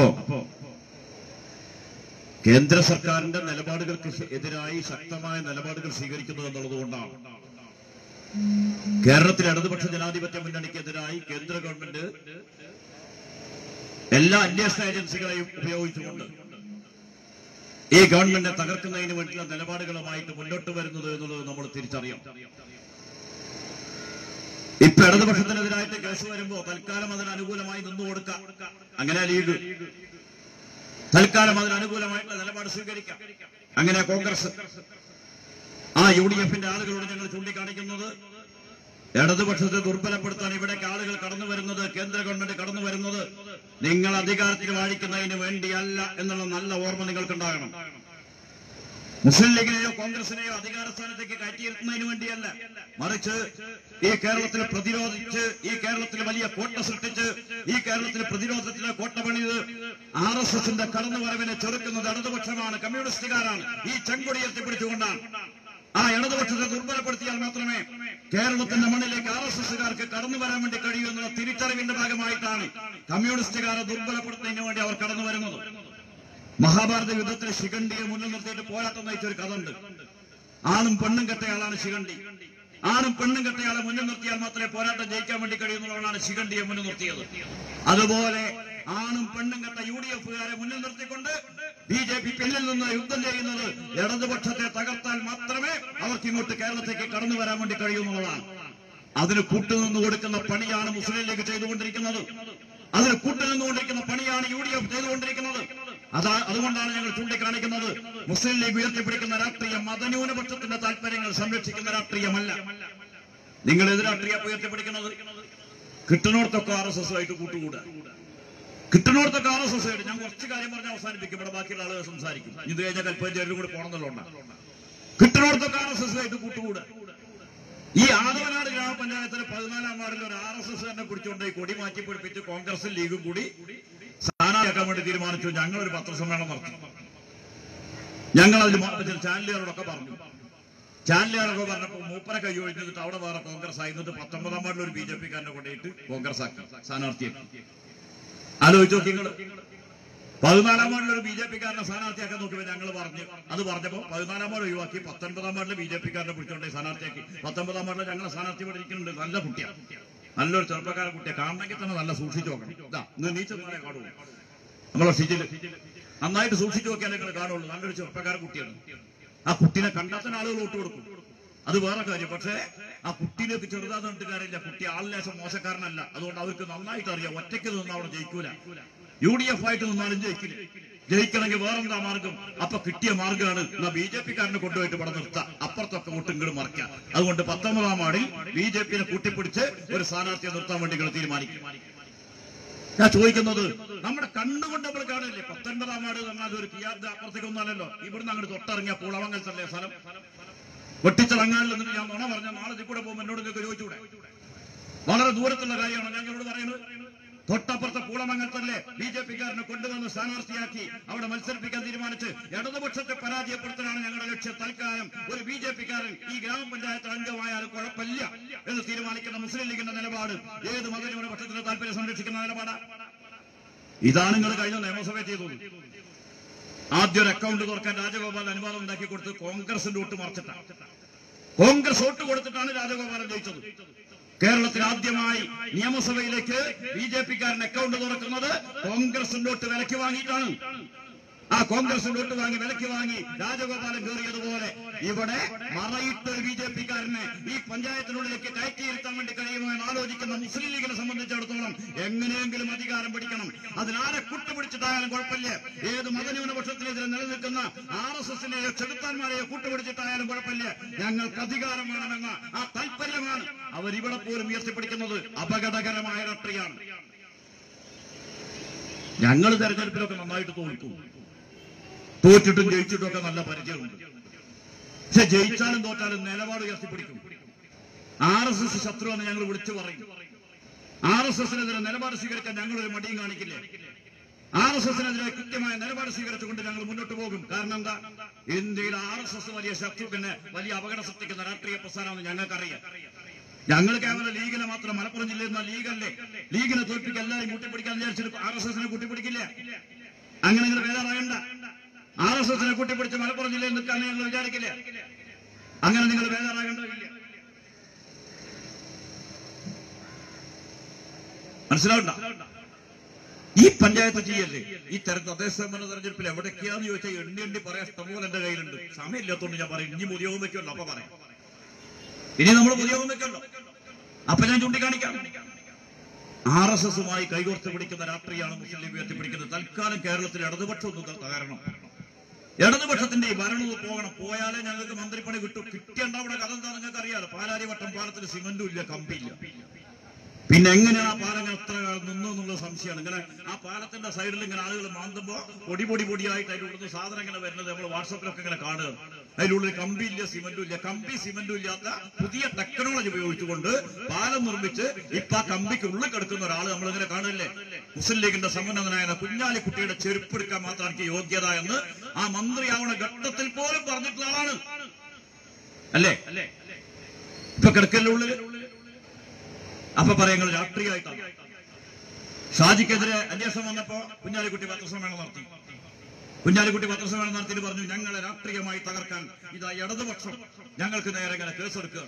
Speaker 1: അപ്പോ കേന്ദ്ര സർക്കാരിന്റെ നിലപാടുകൾക്ക് എതിരായി ശക്തമായ നിലപാടുകൾ സ്വീകരിക്കുന്നു എന്നുള്ളത് കൊണ്ടാണ് കേരളത്തിലെ ഇടതുപക്ഷ ജനാധിപത്യ മുന്നണിക്കെതിരായി കേന്ദ്ര ഗവൺമെന്റ് എല്ലാ അന്വേഷണ ഏജൻസികളെയും ഉപയോഗിച്ചുകൊണ്ട് ഈ ഗവൺമെന്റിനെ തകർക്കുന്നതിന് വേണ്ടിയുള്ള നിലപാടുകളുമായിട്ട് മുന്നോട്ട് വരുന്നത് എന്നുള്ളത് നമ്മൾ തിരിച്ചറിയാം ഇപ്പൊ ഇടതുപക്ഷത്തിനെതിരായിട്ട് കേസ് വരുമ്പോ തൽക്കാലം അതിന് അനുകൂലമായി നിന്നു കൊടുക്കാം അങ്ങനെ ലീഗ് തൽക്കാലം അതിന് അനുകൂലമായിട്ടുള്ള നിലപാട് സ്വീകരിക്കാം അങ്ങനെ കോൺഗ്രസ് ആ യു ഡി എഫിന്റെ ആളുകളോട് ഞങ്ങൾ ചൂണ്ടിക്കാണിക്കുന്നത് ഇടതുപക്ഷത്തെ ദുർബലപ്പെടുത്താൻ ഇവിടേക്ക് ആളുകൾ കടന്നു വരുന്നത് കേന്ദ്ര ഗവൺമെന്റ് കടന്നു വരുന്നത് നിങ്ങൾ അധികാരത്തിൽ വാഴിക്കുന്നതിന് വേണ്ടിയല്ല എന്നുള്ള നല്ല ഓർമ്മ നിങ്ങൾക്കുണ്ടാകണം മുസ്ലിം ലീഗിനെയോ കോൺഗ്രസിനെയോ അധികാര സ്ഥാനത്തേക്ക് കയറ്റിയിരുത്തുന്നതിന് വേണ്ടിയല്ല മറിച്ച് ഈ കേരളത്തിൽ പ്രതിരോധിച്ച് ഈ കേരളത്തിൽ വലിയ കോട്ട സൃഷ്ടിച്ച് ഈ കേരളത്തിൽ പ്രതിരോധത്തിന് കോട്ട പണിത് ആർ എസ് എസിന്റെ കടന്നുവരവിനെ ചെറുക്കുന്നത് ഇടതുപക്ഷമാണ് കമ്മ്യൂണിസ്റ്റുകാരാണ് ഈ ചെങ്കൊടി എത്തിപ്പിടിച്ചുകൊണ്ടാണ് ആ ഇടതുപക്ഷത്തെ ദുർബലപ്പെടുത്തിയാൽ മാത്രമേ കേരളത്തിന്റെ മണ്ണിലേക്ക് ആർ എസ് എസുകാർക്ക് കടന്നു വരാൻ വേണ്ടി കഴിയൂ എന്നുള്ള തിരിച്ചറിവിന്റെ ഭാഗമായിട്ടാണ് കമ്മ്യൂണിസ്റ്റുകാരെ ദുർബലപ്പെടുത്തുന്നതിന് വേണ്ടി അവർ കടന്നു വരുന്നത് മഹാഭാരത യുദ്ധത്തിൽ ശിഖണ്ഡിയെ മുന്നിൽ നിർത്തിയിട്ട് പോരാട്ടം നയിച്ച ഒരു കഥ ഉണ്ട് ആണും പെണ്ണും കെട്ടയാളാണ് ശിഖണ്ഡി ആണും പെണ്ണും കെട്ടയാളെ മുന്നിൽ നിർത്തിയാൽ മാത്രമേ പോരാട്ടം ജയിക്കാൻ വേണ്ടി കഴിയുന്നതാണ് ശിഖണ്ഡിയെ മുന്നിൽ നിർത്തിയത് അതുപോലെ ആണും പെണ്ണും കെട്ട യു ഡി എഫുകാരെ മുന്നിൽ നിർത്തിക്കൊണ്ട് ബി ജെ പി പിന്നിൽ നിന്ന് യുദ്ധം ചെയ്യുന്നത് ഇടതുപക്ഷത്തെ തകർത്താൽ മാത്രമേ അവർക്ക് ഇങ്ങോട്ട് കേരളത്തേക്ക് കടന്നു വരാൻ വേണ്ടി കഴിയുന്നതാണ് അതിന് കൂട്ടുനിന്ന് കൊടുക്കുന്ന പണിയാണ് മുസ്ലിം ലീഗ് ചെയ്തുകൊണ്ടിരിക്കുന്നത് അതിന് കൂട്ടുനിന്നുകൊണ്ടിരിക്കുന്ന പണിയാണ് യു ഡി എഫ് ചെയ്തുകൊണ്ടിരിക്കുന്നത് അതാ അതുകൊണ്ടാണ് ഞങ്ങൾ ചൂണ്ടിക്കാണിക്കുന്നത് മുസ്ലിം ലീഗ് ഉയർത്തിപ്പിടിക്കുന്ന രാഷ്ട്രീയം മതന്യൂനപക്ഷത്തിന്റെ താല്പര്യങ്ങൾ സംരക്ഷിക്കുന്ന രാഷ്ട്രീയമല്ല നിങ്ങൾ ഏത് രാഷ്ട്രീയം ഉയർത്തിപ്പിടിക്കുന്നത് കിട്ടുന്നോടത്തൊക്കെ ആർ എസ് എസ് ആയിട്ട് കൂട്ടുകൂടുക കിട്ടുന്നോടത്തൊക്കെ ആർ എസ് എസ് ആയിട്ട് ഞാൻ കുറച്ച് കാര്യം പറഞ്ഞ് അവസാനിപ്പിക്കും ഇവിടെ ബാക്കിയുള്ള ആളുകൾ സംസാരിക്കും ഇത് കഴിഞ്ഞാൽ കൽപ്പഞ്ചേരിലും കൂടി പോകണമെന്നുള്ളതാണ് കിട്ടുന്നോടത്തൊക്കെ ആർ എസ് എസ് ആയിട്ട് കൂട്ടുകൂടുക ഈ ആദവനാട് ഗ്രാമപഞ്ചായത്തിലെ പതിനാലാം വാർഡിൽ ഒരു ആർ എസ് എസ് തന്നെ പിടിച്ചുകൊണ്ട് ഈ കൊടി മാറ്റി പിടിപ്പിച്ച് കോൺഗ്രസും ലീഗും കൂടി സ്ഥാനാർത്ഥിയാക്കാൻ വേണ്ടി തീരുമാനിച്ചു ഞങ്ങൾ ഒരു പത്രസമ്മേളനം നടത്തി ഞങ്ങൾ അതിൽ ചില ചാനലുകാരോടൊക്കെ പറഞ്ഞു ചാനലുകാരൊക്കെ പറഞ്ഞപ്പോൾ മൂപ്പരെ കൈ ഒഴിഞ്ഞിട്ട് അവിടെ വേറെ കോൺഗ്രസ് ആയി എന്നിട്ട് പത്തൊമ്പതാം വാർഡിൽ ഒരു ബി ജെ പിക്കാരനെ കൊണ്ടുപോയിട്ട് കോൺഗ്രസ് ആക്കി സ്ഥാനാർത്ഥിയാക്കി ആലോചിച്ച് നോക്കി നിങ്ങൾ പതിനാലാം വാർഡിൽ ഒരു ബി ജെ പിക്കാരനെ സ്ഥാനാർത്ഥിയാക്കാൻ നോക്കിയപ്പോൾ ഞങ്ങൾ പറഞ്ഞു അത് പറഞ്ഞപ്പോൾ പതിനാലാം വാർഡ് ഒഴിവാക്കി പത്തൊൻപതാം വാർഡിൽ ബി ജെ പിക്കാരനെ പിടിച്ചോണ്ട് സ്ഥാനാർത്ഥിയാക്കി പത്തൊമ്പതാം വാർഡിൽ ഞങ്ങളെ സ്ഥാനാർത്ഥി ഇവിടെ ഇരിക്കുന്നുണ്ട് നല്ല കുട്ടിയാണ് നല്ലൊരു ചെറുപ്പക്കാരൻ കുട്ടിയെ കാണണമെങ്കിൽ തന്നെ നല്ല സൂക്ഷിച്ചു നോക്കണം ഇതാ ഇന്ന് നീച്ചെന്നാലേ കാണുള്ളൂ നമ്മളെ സിജില് നന്നായിട്ട് സൂക്ഷിച്ചു നോക്കിയാലേ നിങ്ങൾ കാണുള്ളൂ നല്ലൊരു ചെറുപ്പക്കാരൻ കുട്ടിയാണ് ആ കുട്ടീനെ കണ്ടാത്തന്നെ ആളുകൾ വോട്ട് കൊടുക്കും അത് വേറെ കാര്യം പക്ഷേ ആ കുട്ടീലേക്ക് ചെറുതാന്നിട്ട് കാര്യമില്ല കുട്ടി ആളിലേശം മോശക്കാരനല്ല അതുകൊണ്ട് അവർക്ക് നന്നായിട്ട് അറിയാം ഒറ്റയ്ക്ക് നിന്ന് അവിടെ ജയിക്കൂല യു ഡി എഫ് ആയിട്ട് നിന്നാലും ജയിക്കില്ല ജയിക്കണമെങ്കിൽ വേറെന്താ മാർഗം അപ്പൊ കിട്ടിയ മാർഗമാണ് എന്നാ ബി ജെ പിക്കാരനെ കൊണ്ടുപോയിട്ട് ഇവിടെ നിർത്താം അപ്പുറത്തൊക്കെ വോട്ട് ഇങ്ങോട്ട് മറിക്കാം അതുകൊണ്ട് പത്തൊമ്പതാം വാർഡിൽ ബി ജെ പിനെ കൂട്ടിപ്പിടിച്ച് ഒരു സ്ഥാനാർത്ഥിയെ നിർത്താൻ വേണ്ടി നിങ്ങൾ തീരുമാനിക്കും ഞാൻ ചോദിക്കുന്നത് നമ്മുടെ കണ്ണുകൊണ്ട് നമ്മൾ കാണില്ലേ പത്തൊൻപതാം വാർഡ് പറഞ്ഞാൽ ഒരു കിയാദ് അപ്പുറത്തേക്കൊന്നല്ലല്ലോ ഇവിടുന്ന് അങ്ങോട്ട് തൊട്ടിറങ്ങിയ പുളവങ്ങലത്തല്ലേ സ്ഥലം വെട്ടിച്ചിറങ്ങാനിൽ നിന്നിട്ട് ഞാൻ നുണ പറഞ്ഞ നാളെ ഇതിൽ കൂടെ പോകുമ്പോൾ എന്നോട് നിങ്ങൾക്ക് ചോദിച്ചൂടെ വളരെ ദൂരത്തുള്ള കാര്യമാണ് ഞങ്ങളോട് പറയുന്നത് തൊട്ടപ്പുറത്തെ പൂളമംഗലത്തല്ലേ ബി ജെ പിക്കാരനെ കൊണ്ടുവന്ന് സ്ഥാനാർത്ഥിയാക്കി അവിടെ മത്സരിപ്പിക്കാൻ തീരുമാനിച്ച് ഇടതുപക്ഷത്തെ പരാജയപ്പെടുത്താനാണ് ഞങ്ങളുടെ ലക്ഷ്യം തൽക്കാലം ഒരു ബി ജെ പിക്കാരൻ ഈ ഗ്രാമപഞ്ചായത്ത് അംഗമായാലും കുഴപ്പമില്ല എന്ന് തീരുമാനിക്കുന്ന മുസ്ലിം ലീഗിന്റെ നിലപാട് ഏത് മതന്യൂനപക്ഷത്തിന്റെ താല്പര്യം സംരക്ഷിക്കുന്ന നിലപാടാ ഇതാണ് നിങ്ങൾ കഴിഞ്ഞ നിയമസഭ ചെയ്തത് ആദ്യം ഒരു അക്കൗണ്ട് തുറക്കാൻ രാജഗോപാൽ അനുവാദം ഉണ്ടാക്കി കൊടുത്ത് കോൺഗ്രസിന്റെ വോട്ട് മറിച്ചിട്ടാണ് കോൺഗ്രസ് വോട്ട് കൊടുത്തിട്ടാണ് രാജഗോപാലൻ ജയിച്ചത് കേരളത്തിൽ ആദ്യമായി നിയമസഭയിലേക്ക് ബി ജെ പിക്കാരൻ അക്കൗണ്ട് തുറക്കുന്നത് കോൺഗ്രസിന്റെ വോട്ട് വിലക്ക് വാങ്ങിയിട്ടാണ് ആ കോൺഗ്രസിന്റെ വോട്ട് വാങ്ങി വിലക്ക് വാങ്ങി രാജഗോപാലൻ കയറിയതുപോലെ ഇവിടെ മറയിട്ടൊരു ബി ജെ പിക്കാരനെ ഈ പഞ്ചായത്തിനുള്ളിലേക്ക് കയറ്റിയിരുത്താൻ വേണ്ടി കഴിയുമോ എന്ന് ആലോചിക്കുന്ന മുസ്ലിം ലീഗിനെ സംബന്ധിച്ചിടത്തോളം എങ്ങനെയെങ്കിലും അധികാരം പിടിക്കണം അതിനാരെ കൂട്ടുപിടിച്ചിട്ടായാലും കുഴപ്പമില്ല ഏത് മതന്യൂനപക്ഷത്തിനെതിരെ നിലനിൽക്കുന്ന ആർ എസ് എസിനെ ചെറുത്താന്മാരെയോ കൂട്ടുപിടിച്ചിട്ടായാലും കുഴപ്പമില്ല ഞങ്ങൾക്ക് അധികാരം വേണമെന്ന ആ താല്പര്യമാണ് അവരിവിടെ പോലും ഉയർത്തിപ്പിടിക്കുന്നത് അപകടകരമായ രാഷ്ട്രീയമാണ് ഞങ്ങൾ തെരഞ്ഞെടുപ്പിലൊക്കെ നന്നായിട്ട് തോൽക്കും തോറ്റിട്ടും ജയിച്ചിട്ടും ഒക്കെ നല്ല പരിചയമുണ്ട് പക്ഷെ ജയിച്ചാലും തോറ്റാലും നിലപാട് ഉയർത്തിപ്പിടിക്കും ആർ എസ് എസ് ശത്രു എന്ന് ഞങ്ങൾ വിളിച്ചു പറയും ആർ എസ് എസിനെതിരെ നിലപാട് സ്വീകരിക്കാൻ ഞങ്ങൾ ഒരു മടിയും കാണിക്കില്ല ആർ എസ് എസിനെതിരെ കൃത്യമായ നിലപാട് സ്വീകരിച്ചുകൊണ്ട് ഞങ്ങൾ മുന്നോട്ട് പോകും കാരണം എന്താ ഇന്ത്യയിൽ ആർ എസ് എസ് വലിയ ശത്രു പിന്നെ വലിയ അപകടം സൃഷ്ടിക്കുന്ന രാഷ്ട്രീയ പ്രസ്ഥാനമെന്ന് ഞങ്ങൾക്കറിയാം ഞങ്ങൾ കേവലം ലീഗിനെ മാത്രം മലപ്പുറം ജില്ലയിൽ നിന്ന് ലീഗല്ലേ ലീഗിനെ തോൽപ്പിക്കാൻ എല്ലാവരും കൂട്ടിപ്പിടിക്കാൻ വിചാരിച്ചിട്ട് ആർ എസ് എസിനെ കൂട്ടിപ്പിടിക്കില്ല അങ്ങനെ നിങ്ങൾ ബേജാറാകണ്ട ആർ എസ് എസിനെ കൂട്ടിപ്പിടിച്ച് മലപ്പുറം ജില്ലയിൽ നിൽക്കാൻ നിങ്ങൾ വിചാരിക്കില്ല അങ്ങനെ നിങ്ങൾ ബേജാറാകേണ്ടതില്ല മനസ്സിലാവണ്ട ഈ പഞ്ചായത്ത് ചെയ്യല്ലേ ഈ തെര തദ്ദേശ ഭരണ തെരഞ്ഞെടുപ്പിൽ എവിടേക്കാന്ന് ചോദിച്ചാൽ എണ്ണി എണ്ണി പറയാൻ ഇഷ്ടംപോലെ എന്റെ കയ്യിലുണ്ട് സമയമില്ലാത്തോണ്ട് ഞാൻ പറയും ഇനി പുതിയ വെക്കല്ലോ അപ്പൊ പറയാം ഇനി നമ്മൾ പുതിയ വെക്കല്ലോ അപ്പൊ ഞാൻ ചൂണ്ടിക്കാണിക്കാം ആർ എസ് എസുമായി കൈകോർത്ത് പിടിക്കുന്ന രാഷ്ട്രീയമാണ് മുസ്ലിം ലീഗ് ഉയർത്തിപ്പിടിക്കുന്നത് തൽക്കാലം കേരളത്തിൽ ഇടതുപക്ഷം ഒന്ന് തകരണം ഇടതുപക്ഷത്തിന്റെ ഈ ഭരണം ഒന്ന് പോകണം പോയാലേ ഞങ്ങൾക്ക് മന്ത്രിപ്പണി കിട്ടും കിട്ടിയണ്ട അവിടെ കഥ എന്താ നിങ്ങൾക്ക് അറിയാലോ പാലാരി വട്ടം പാലത്തിന് സിമന്റും ഇല്ല കമ്പിയില്ല പിന്നെ എങ്ങനെയാണ് ആ പാലം ഇങ്ങനെ എത്ര കാലം നിന്നു എന്നുള്ള സംശയമാണ് ഇങ്ങനെ ആ പാലത്തിന്റെ സൈഡിൽ ഇങ്ങനെ ആളുകൾ മാന്തുമ്പോ പൊടി പൊടി പൊടിയായിട്ട് അതിന്റെ ഉള്ളിൽ സാധനം ഇങ്ങനെ വരുന്നത് നമ്മൾ വാട്സപ്പിലൊക്കെ ഇങ്ങനെ കാണുക അതിനുള്ളിൽ കമ്പി ഇല്ല സിമന്റും ഇല്ല കമ്പി സിമന്റും ഇല്ലാത്ത പുതിയ ടെക്നോളജി ഉപയോഗിച്ചുകൊണ്ട് പാലം നിർമ്മിച്ച് ഇപ്പൊ ആ കമ്പിക്ക് ഉള്ളിൽ കിടക്കുന്ന ഒരാൾ നമ്മളിങ്ങനെ കാണില്ലേ മുസ്ലിം ലീഗിന്റെ സമ്മന്നതനായ കുഞ്ഞാലിക്കുട്ടിയുടെ ചെരുപ്പെടുക്കാൻ മാത്രം എനിക്ക് യോഗ്യത എന്ന് ആ മന്ത്രിയാവണ ഘട്ടത്തിൽ പോലും പറഞ്ഞിട്ടുള്ള ആളാണ് അല്ലേ ഇപ്പൊ കിടക്കലിന്റെ ഉള്ളിൽ അപ്പൊ പറയുന്നത് രാഷ്ട്രീയമായിട്ടാണ് ഷാജിക്കെതിരെ അന്വേഷണം വന്നപ്പോ കുഞ്ഞാലിക്കുട്ടി പത്രസമ്മേളനം നടത്തി കുഞ്ഞാലിക്കുട്ടി പത്രസമ്മേളനം നടത്തിയിട്ട് പറഞ്ഞു ഞങ്ങളെ രാഷ്ട്രീയമായി തകർക്കാൻ ഇതാ ഇടതുപക്ഷം ഞങ്ങൾക്ക് നേരെ ഇങ്ങനെ കേസെടുക്കുക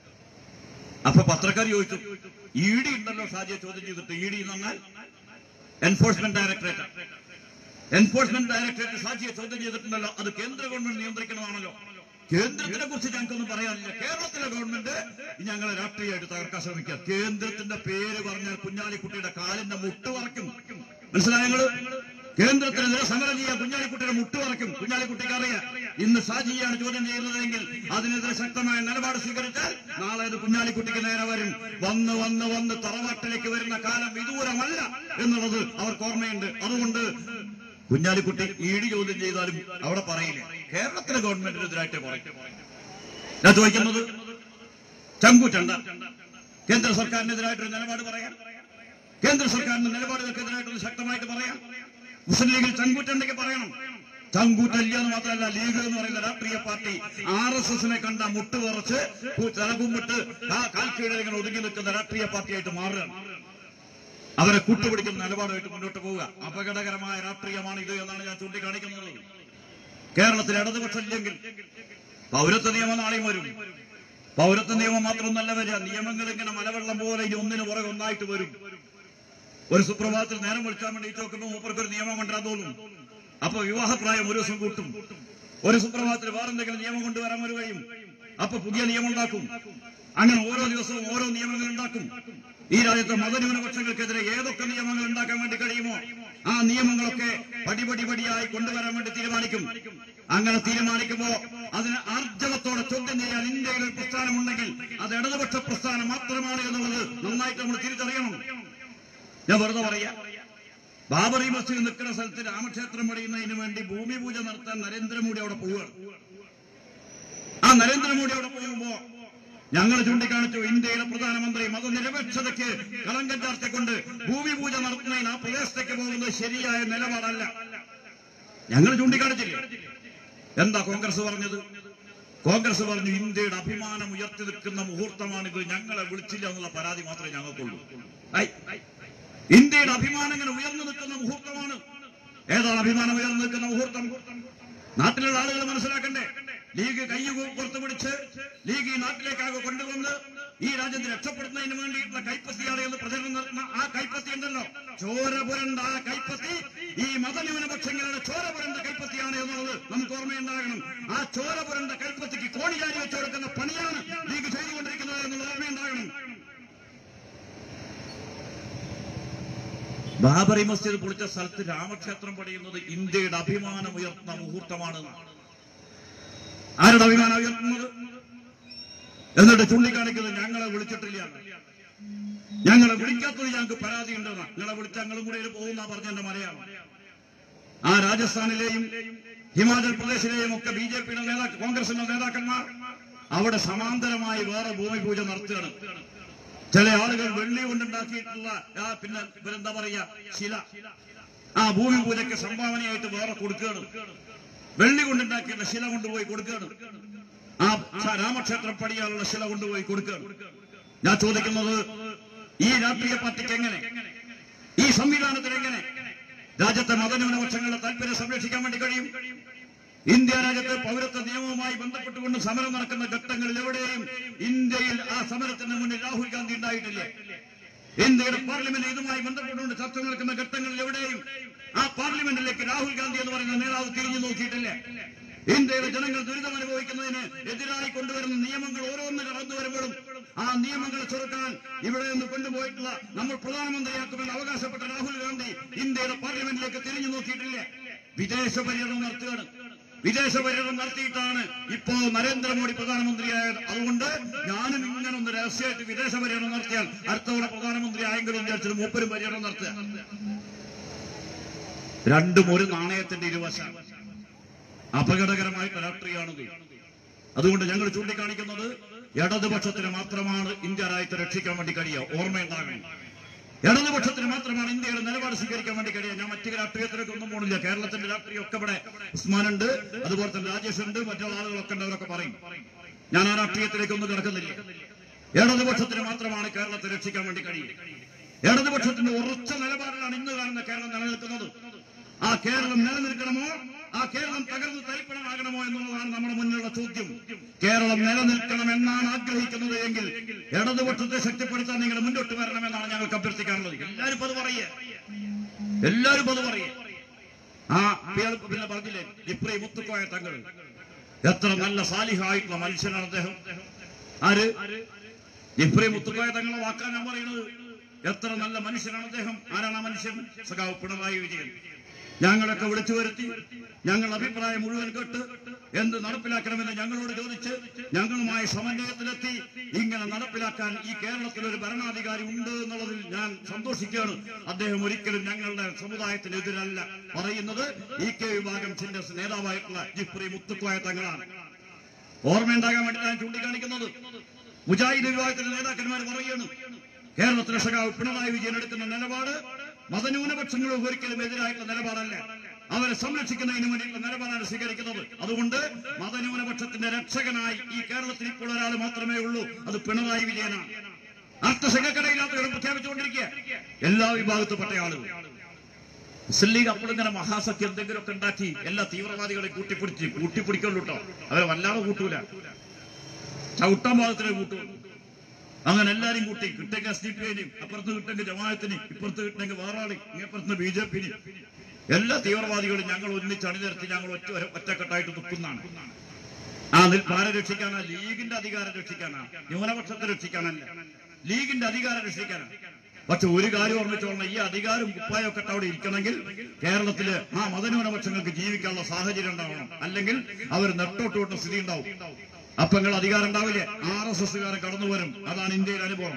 Speaker 1: അപ്പൊ പത്രക്കാർ ചോദിച്ചു ഇ ഡി ഉണ്ടല്ലോ ഷാജിയെ ചോദ്യം ചെയ്തിട്ട് ഇ ഡി എന്ന് പറഞ്ഞാൽ എൻഫോഴ്സ്മെന്റ് ഡയറക്ടറേറ്റ് എൻഫോഴ്സ്മെന്റ് ഡയറക്ടറേറ്റ് ഷാജിയെ ചോദ്യം ചെയ്തിട്ടുണ്ടല്ലോ അത് കേന്ദ്ര ഗവൺമെന്റ് നിയന്ത്രിക്കണമാണല്ലോ കേന്ദ്രത്തിനെ കുറിച്ച് ഞങ്ങൾക്കൊന്നും പറയാനില്ല കേരളത്തിലെ ഗവൺമെന്റ് ഞങ്ങളെ രാഷ്ട്രീയമായിട്ട് തകർക്കാൻ ശ്രമിക്കുക കേന്ദ്രത്തിന്റെ പേര് പറഞ്ഞാൽ കുഞ്ഞാലിക്കുട്ടിയുടെ കാലിന്റെ മുട്ട് പറയ്ക്കും മനസ്സിലായങ്ങള് കേന്ദ്രത്തിനെതിരെ സമരം ചെയ്യാൻ കുഞ്ഞാലിക്കുട്ടിയുടെ മുട്ട് പറയ്ക്കും കുഞ്ഞാലിക്കുട്ടിക്ക് അറിയാം ഇന്ന് ഷാജിയാണ് ചോദ്യം ചെയ്യുന്നതെങ്കിൽ അതിനെതിരെ ശക്തമായ നിലപാട് സ്വീകരിച്ചാൽ നാളെ അത് കുഞ്ഞാലിക്കുട്ടിക്ക് നേരെ വരും വന്ന് വന്ന് വന്ന് തറവാട്ടിലേക്ക് വരുന്ന കാലം വിദൂരമല്ല എന്നുള്ളത് അവർക്ക് ഓർമ്മയുണ്ട് അതുകൊണ്ട് കുഞ്ഞാലിക്കുട്ടി ഈടി ചോദ്യം ചെയ്താലും അവിടെ പറയില്ല കേരളത്തിലെ ഗവൺമെന്റിനെതിരായിട്ട് പറയും ഞാൻ ചോദിക്കുന്നത് ചങ്കൂറ്റണ്ട കേന്ദ്ര സർക്കാരിനെതിരായിട്ടൊരു നിലപാട് പറയാം കേന്ദ്ര സർക്കാരിന്റെ നിലപാടുകൾക്കെതിരായിട്ടൊന്ന് ശക്തമായിട്ട് പറയാം മുസ്ലിം ലീഗിൽ ചങ്കൂറ്റുണ്ടെങ്കിൽ പറയണം ചങ്കൂറ്റല്ല എന്ന് മാത്രമല്ല ലീഗ് എന്ന് പറയുന്ന രാഷ്ട്രീയ പാർട്ടി ആർ എസ് എസിനെ കണ്ട മുട്ടുപറച്ച് തലകുമ്പിട്ട് ആ കാൽക്കീഴിൽ ഇങ്ങനെ ഒതുങ്ങി നിൽക്കുന്ന രാഷ്ട്രീയ പാർട്ടിയായിട്ട് മാറുകയാണ് അവരെ കൂട്ടുപിടിക്കുന്ന നിലപാടുമായിട്ട് മുന്നോട്ട് പോവുക അപകടകരമായ രാഷ്ട്രീയമാണ് ഇത് എന്നാണ് ഞാൻ ചൂണ്ടിക്കാണിക്കുന്നത് കേരളത്തിൽ ഇടതുപക്ഷം ഇല്ലെങ്കിൽ പൗരത്വ നിയമം നാളെയും വരും പൗരത്വ നിയമം മാത്രമൊന്നല്ല വരിക നിയമങ്ങൾ ഇങ്ങനെ മലവെള്ളം പോലെ ഇനി ഒന്നിന് പുറകെ ഒന്നായിട്ട് വരും ഒരു സുപ്രഭാതത്തിൽ നേരം വിളിച്ചാൽ വേണ്ടി നോക്കുമ്പോൾ മൂപ്പർക്ക് ഒരു നിയമം കൊണ്ടുവരാൻ തോന്നും അപ്പൊ വിവാഹപ്രായം ഒരു ദിവസം കൂട്ടും ഒരു സുപ്രഭാതത്തിൽ വേറെന്തെങ്കിലും നിയമം കൊണ്ടുവരാൻ വരികയും അപ്പൊ പുതിയ നിയമം ഉണ്ടാക്കും അങ്ങനെ ഓരോ ദിവസവും ഓരോ നിയമങ്ങൾ ഉണ്ടാക്കും ഈ രാജ്യത്തെ മതന്യൂനപക്ഷങ്ങൾക്കെതിരെ ഏതൊക്കെ നിയമങ്ങൾ ഉണ്ടാക്കാൻ വേണ്ടി കഴിയുമോ ആ നിയമങ്ങളൊക്കെ പടിപടി പടിയായി കൊണ്ടുവരാൻ വേണ്ടി തീരുമാനിക്കും അങ്ങനെ തീരുമാനിക്കുമ്പോ അതിന് ആർജവത്തോടെ ചോദ്യം ചെയ്യാൻ ഇന്ത്യയിൽ ഒരു പ്രസ്ഥാനമുണ്ടെങ്കിൽ അത് ഇടതുപക്ഷ പ്രസ്ഥാനം മാത്രമാണ് എന്നുള്ളത് നന്നായിട്ട് നമ്മൾ തിരിച്ചറിയണം ഞാൻ വെറുതെ പറയാ ബാബറി മസ്ജിദ് നിൽക്കുന്ന സ്ഥലത്ത് രാമക്ഷേത്രം പണിയുന്നതിന് വേണ്ടി ഭൂമി പൂജ നടത്താൻ നരേന്ദ്രമോദി അവിടെ പോവുകയാണ് ആ നരേന്ദ്രമോദി അവിടെ പോകുമ്പോ ഞങ്ങൾ ചൂണ്ടിക്കാണിച്ചു ഇന്ത്യയിലെ പ്രധാനമന്ത്രി മതനിരപേക്ഷതയ്ക്ക് കളങ്കം ചാർത്തിക്കൊണ്ട് ഭൂമി പൂജ നടത്തുന്നതിന് ആ പ്രദേശത്തേക്ക് പോകുന്നത് ശരിയായ നിലപാടല്ല ഞങ്ങൾ ചൂണ്ടിക്കാണിച്ചില്ല എന്താ കോൺഗ്രസ് പറഞ്ഞത് കോൺഗ്രസ് പറഞ്ഞു ഇന്ത്യയുടെ അഭിമാനം ഉയർത്തി നിൽക്കുന്ന മുഹൂർത്തമാണിത് ഞങ്ങളെ വിളിച്ചില്ല എന്നുള്ള പരാതി മാത്രമേ ഞങ്ങൾക്കുള്ളൂ ഐ, ഇന്ത്യയുടെ അഭിമാനം ഇങ്ങനെ ഉയർന്നു നിൽക്കുന്ന മുഹൂർത്തമാണ് ഏതാണ് അഭിമാനം ഉയർന്നു നിൽക്കുന്ന മുഹൂർത്തം നാട്ടിലുള്ള ആളുകൾ മനസ്സിലാക്കണ്ടേ ലീഗ് കൈ പുറത്തു പിടിച്ച് ലീഗ് ഈ നാട്ടിലേക്കാകെ കൊണ്ടുവന്ന് ഈ രാജ്യത്ത് രക്ഷപ്പെടുന്നതിന് വേണ്ടിയിട്ടുള്ള കൈപ്പത്തിയാണ് എന്ന് പ്രചരണം നടത്തുന്ന ആ കൈപ്പത്തി ഉണ്ടല്ലോ ചോര പുരണ്ട ആ കൈപ്പത്തി ഈ മതന്യൂനപക്ഷങ്ങളുടെ ചോര പുരണ്ട കൈപ്പത്തിയാണ് എന്നുള്ളത് നമുക്ക് ഓർമ്മയുണ്ടാകണം ആ ചോര പുരണ്ട കൈപ്പത്തിക്ക് കോണിചാരി വെച്ചു കൊടുക്കുന്ന പണിയാണ് ലീഗ് ചെയ്തുകൊണ്ടിരിക്കുന്നത് എന്നുള്ളത് ഓർമ്മയുണ്ടാകണം ബാബറി മസ്ജിദ് പൊളിച്ച സ്ഥലത്ത് രാമക്ഷേത്രം പണിയുന്നത് ഇന്ത്യയുടെ അഭിമാനം ഉയർത്തുന്ന മുഹൂർത്തമാണ് ആരുടെ അഭിമാനം ഉയർത്തുന്നത് എന്നിട്ട് ചൂണ്ടിക്കാണിക്കുന്നത് ഞങ്ങളെ വിളിച്ചിട്ടില്ല ഞങ്ങളെ വിളിക്കാത്തത് ഞങ്ങൾക്ക് പരാതി ഉണ്ടെന്ന് ഞങ്ങളെ വിളിച്ച ഞങ്ങളും കൂടെ ഇതിൽ പോകുന്ന പറഞ്ഞെന്റെ മലയാളം ആ രാജസ്ഥാനിലെയും ഹിമാചൽ പ്രദേശിലെയും ഒക്കെ ബി ജെ പിയുടെ നേതാക്കൾ കോൺഗ്രസിന്റെ നേതാക്കന്മാർ അവിടെ സമാന്തരമായി വേറെ ഭൂമി പൂജ നടത്തുകയാണ് ചില ആളുകൾ വെള്ളി കൊണ്ടുണ്ടാക്കിയിട്ടുള്ള ആ പിന്നെ ഇവരെന്താ പറയാ ശില ആ ഭൂമി പൂജയ്ക്ക് സംഭാവനയായിട്ട് വേറെ കൊടുക്കുകയാണ് വെള്ളി കൊണ്ടുണ്ടാക്കിയുള്ള ശില കൊണ്ടുപോയി കൊടുക്കുകയാണ് ആ സ- രാമക്ഷേത്രം പണിയാനുള്ള ശില കൊണ്ടുപോയി കൊടുക്കുകയാണ് ഞാൻ ചോദിക്കുന്നത് ഈ രാഷ്ട്രീയ പാർട്ടിക്ക് എങ്ങനെ ഈ സംവിധാനത്തിന് എങ്ങനെ രാജ്യത്തെ മതന്യൂനപക്ഷങ്ങളുടെ താല്പര്യം സംരക്ഷിക്കാൻ വേണ്ടി കഴിയും ഇന്ത്യ രാജ്യത്ത് പൗരത്വ നിയമവുമായി ബന്ധപ്പെട്ടുകൊണ്ട് സമരം നടക്കുന്ന ഘട്ടങ്ങളിൽ എവിടെയും ഇന്ത്യയിൽ ആ സമരത്തിന് മുന്നിൽ രാഹുൽ ഗാന്ധി ഉണ്ടായിട്ടില്ല ഇന്ത്യയുടെ പാർലമെന്റ് ഇതുമായി ബന്ധപ്പെട്ടുകൊണ്ട് ചർച്ച നടക്കുന്ന ഘട്ടങ്ങളിൽ എവിടെയും ആ പാർലമെന്റിലേക്ക് രാഹുൽ ഗാന്ധി എന്ന് പറയുന്ന നേതാവ് തിരിഞ്ഞു നോക്കിയിട്ടില്ല ഇന്ത്യയിലെ ജനങ്ങൾ ദുരിതം അനുഭവിക്കുന്നതിന് എതിരായി കൊണ്ടുവരുന്ന നിയമങ്ങൾ ഓരോന്ന് കടന്നു വരുമ്പോഴും ആ നിയമങ്ങളെ ചെറുക്കാൻ ഇവിടെ നിന്ന് കൊണ്ടുപോയിട്ടുള്ള നമ്മൾ പ്രധാനമന്ത്രിയാക്കുമെന്ന് അവകാശപ്പെട്ട രാഹുൽ ഗാന്ധി ഇന്ത്യയുടെ പാർലമെന്റിലേക്ക് തിരിഞ്ഞു നോക്കിയിട്ടില്ല വിദേശ പര്യടനം നടത്തുകയാണ് വിദേശ പര്യടനം നടത്തിയിട്ടാണ് ഇപ്പോ നരേന്ദ്രമോദി പ്രധാനമന്ത്രിയായത് അതുകൊണ്ട് ഞാനും ഇങ്ങനെ ഒന്ന് രഹസ്യമായിട്ട് വിദേശ പര്യടനം നടത്തിയാൽ അടുത്ത തവണ പ്രധാനമന്ത്രി ആയെങ്കിലും വിചാരിച്ചത് മൂപ്പരും പര്യടനം നടത്തുക രണ്ടും ഒരു നാണയത്തിന്റെ ഇരുവശം അപകടകരമായിട്ട് രാഷ്ട്രീയമാണത് അതുകൊണ്ട് ഞങ്ങൾ ചൂണ്ടിക്കാണിക്കുന്നത് ഇടതുപക്ഷത്തിന് മാത്രമാണ് ഇന്ത്യ രാജ്യത്തെ രക്ഷിക്കാൻ വേണ്ടി കഴിയുക ഓർമ്മയുണ്ടാകണം ഇടതുപക്ഷത്തിന് മാത്രമാണ് ഇന്ത്യയുടെ നിലപാട് സ്വീകരിക്കാൻ വേണ്ടി കഴിയുക ഞാൻ മറ്റു രാഷ്ട്രീയത്തിലേക്ക് ഒന്നും പോണില്ല കേരളത്തിന്റെ രാഷ്ട്രീയം ഒക്കെ ഇവിടെ ഉസ്മാനുണ്ട് അതുപോലെ തന്നെ രാജേഷ് ഉണ്ട് മറ്റുള്ള ആളുകളൊക്കെ ഉണ്ട് അവരൊക്കെ പറയും ഞാൻ ആ രാഷ്ട്രീയത്തിലേക്ക് ഒന്നും കിടക്കുന്നില്ല ഇടതുപക്ഷത്തിന് മാത്രമാണ് കേരളത്തെ രക്ഷിക്കാൻ വേണ്ടി കഴിയുക ഇടതുപക്ഷത്തിന്റെ ഉറച്ച നിലപാടിലാണ് ഇന്ന് കാണുന്ന കേരളം നിലനിൽക്കുന്നത് ആ കേരളം നിലനിൽക്കണമോ ആ കേരളം തകർന്ന് തരിപ്പണമാകണമോ എന്നുള്ളതാണ് നമ്മുടെ മുന്നിലുള്ള ചോദ്യം കേരളം നിലനിൽക്കണം എന്നാണ് ആഗ്രഹിക്കുന്നത് എങ്കിൽ ഇടതുപക്ഷത്തെ ശക്തിപ്പെടുത്താൻ നിങ്ങൾ മുന്നോട്ട് വരണമെന്നാണ് ഞങ്ങൾക്ക് അഭ്യർത്ഥിക്കാനുള്ളത് എല്ലാവരും ഇപ്പൊ അത് പറയേ എല്ലാവരും ഇപ്പൊ അത് പറയേ ആ ഇയാൾ പിന്നെ പറഞ്ഞില്ലേ ഇപ്രേ മുത്തുക്കോയ തങ്ങൾ എത്ര നല്ല സാലിഹായിട്ടുള്ള മനുഷ്യനാണ് അദ്ദേഹം ആര് ഇപ്രേ മുത്തുക്കോയ തങ്ങളെ വാക്കാൻ ഞാൻ പറയുന്നത് എത്ര നല്ല മനുഷ്യനാണ് അദ്ദേഹം ആരാണ് ആ മനുഷ്യൻ സഖാവ് പിണറായി വിജയൻ ഞങ്ങളൊക്കെ വിളിച്ചു വരുത്തി ഞങ്ങൾ അഭിപ്രായം മുഴുവൻ കേട്ട് എന്ത് നടപ്പിലാക്കണമെന്ന് ഞങ്ങളോട് ചോദിച്ച് ഞങ്ങളുമായി സമന്വയത്തിലെത്തി ഇങ്ങനെ നടപ്പിലാക്കാൻ ഈ കേരളത്തിൽ ഒരു ഭരണാധികാരി ഉണ്ട് എന്നുള്ളതിൽ ഞാൻ സന്തോഷിക്കുകയാണ് അദ്ദേഹം ഒരിക്കലും ഞങ്ങളുടെ സമുദായത്തിനെതിരല്ല പറയുന്നത് ഇ കെ വിഭാഗം ചിന്റെ നേതാവായിട്ടുള്ള ജിഫ്രി മുത്തുക്കോയ തങ്ങളാണ് ഓർമ്മയുണ്ടാകാൻ വേണ്ടി ഞാൻ ചൂണ്ടിക്കാണിക്കുന്നത് മുജാഹിദ് വിഭാഗത്തിലെ നേതാക്കന്മാർ പറയുന്നു കേരളത്തിലെ സഖാവ് പിണറായി വിജയൻ എടുക്കുന്ന നിലപാട് മതന്യൂനപക്ഷങ്ങളും ഒരിക്കലും എതിരായിട്ടുള്ള നിലപാടല്ല അവരെ സംരക്ഷിക്കുന്നതിന് വേണ്ടിയിട്ടുള്ള നിലപാടാണ് സ്വീകരിക്കുന്നത് അതുകൊണ്ട് മതന്യൂനപക്ഷത്തിന്റെ രക്ഷകനായി ഈ കേരളത്തിൽ ഇപ്പോൾ ഒരാൾ മാത്രമേ ഉള്ളൂ അത് പിണറായി വിജയനാണ് അർത്ഥസംഘക്കടയില്ലാത്തവരും പ്രഖ്യാപിച്ചുകൊണ്ടിരിക്കുക എല്ലാ വിഭാഗത്തിൽപ്പെട്ട ആളുകൾ മുസ്ലിം ലീഗ് അപ്പോൾ ഇങ്ങനെ മഹാസഖ്യം എന്തെങ്കിലുമൊക്കെ ഉണ്ടാക്കി എല്ലാ തീവ്രവാദികളെ കൂട്ടിപ്പിടിച്ച് കൂട്ടിപ്പിടിക്കുള്ളൂ കേട്ടോ അവരെ വല്ലാതെ കൂട്ടൂല ചവിട്ടാൻ ഭാഗത്തിനെ കൂട്ടൂ അങ്ങനെ എല്ലാരും കൂട്ടി കിട്ടെങ്കിൽ എസ് ഡി പി ഐനും അപ്പുറത്ത് കിട്ടെങ്കിൽ ജമാഅത്തിന് ഇപ്പുറത്ത് കിട്ടെങ്കിൽ വേറെ ആളി ഇപ്പുറത്ത് ബി ജെ പിന് എല്ലാ തീവ്രവാദികളും ഞങ്ങൾ ഒന്നിച്ച് അണിനിരത്തി ഞങ്ങൾ ഒറ്റ ഒറ്റക്കെട്ടായിട്ട് നിൽക്കുന്നതാണ് ആ നിൽ- ആരെ രക്ഷിക്കാനാ ലീഗിന്റെ അധികാരം രക്ഷിക്കാനാ ന്യൂനപക്ഷത്തെ രക്ഷിക്കാനല്ല ലീഗിന്റെ അധികാരം രക്ഷിക്കാനാണ് പക്ഷെ ഒരു കാര്യം ഓർമ്മിച്ചോളണം ഈ അധികാരം കുപ്പായൊക്കെ അവിടെ ഇരിക്കണമെങ്കിൽ കേരളത്തില് ആ മതന്യൂനപക്ഷങ്ങൾക്ക് ജീവിക്കാനുള്ള സാഹചര്യം ഉണ്ടാവണം അല്ലെങ്കിൽ അവർ നെട്ടോട്ട് സ്ഥിതി ഉണ്ടാവും അപ്പൊ നിങ്ങൾ അധികാരം ഉണ്ടാവില്ലേ ആർ എസ് എസ്സുകാരൻ കടന്നു വരും അതാണ് ഇന്ത്യയുടെ അനുഭവം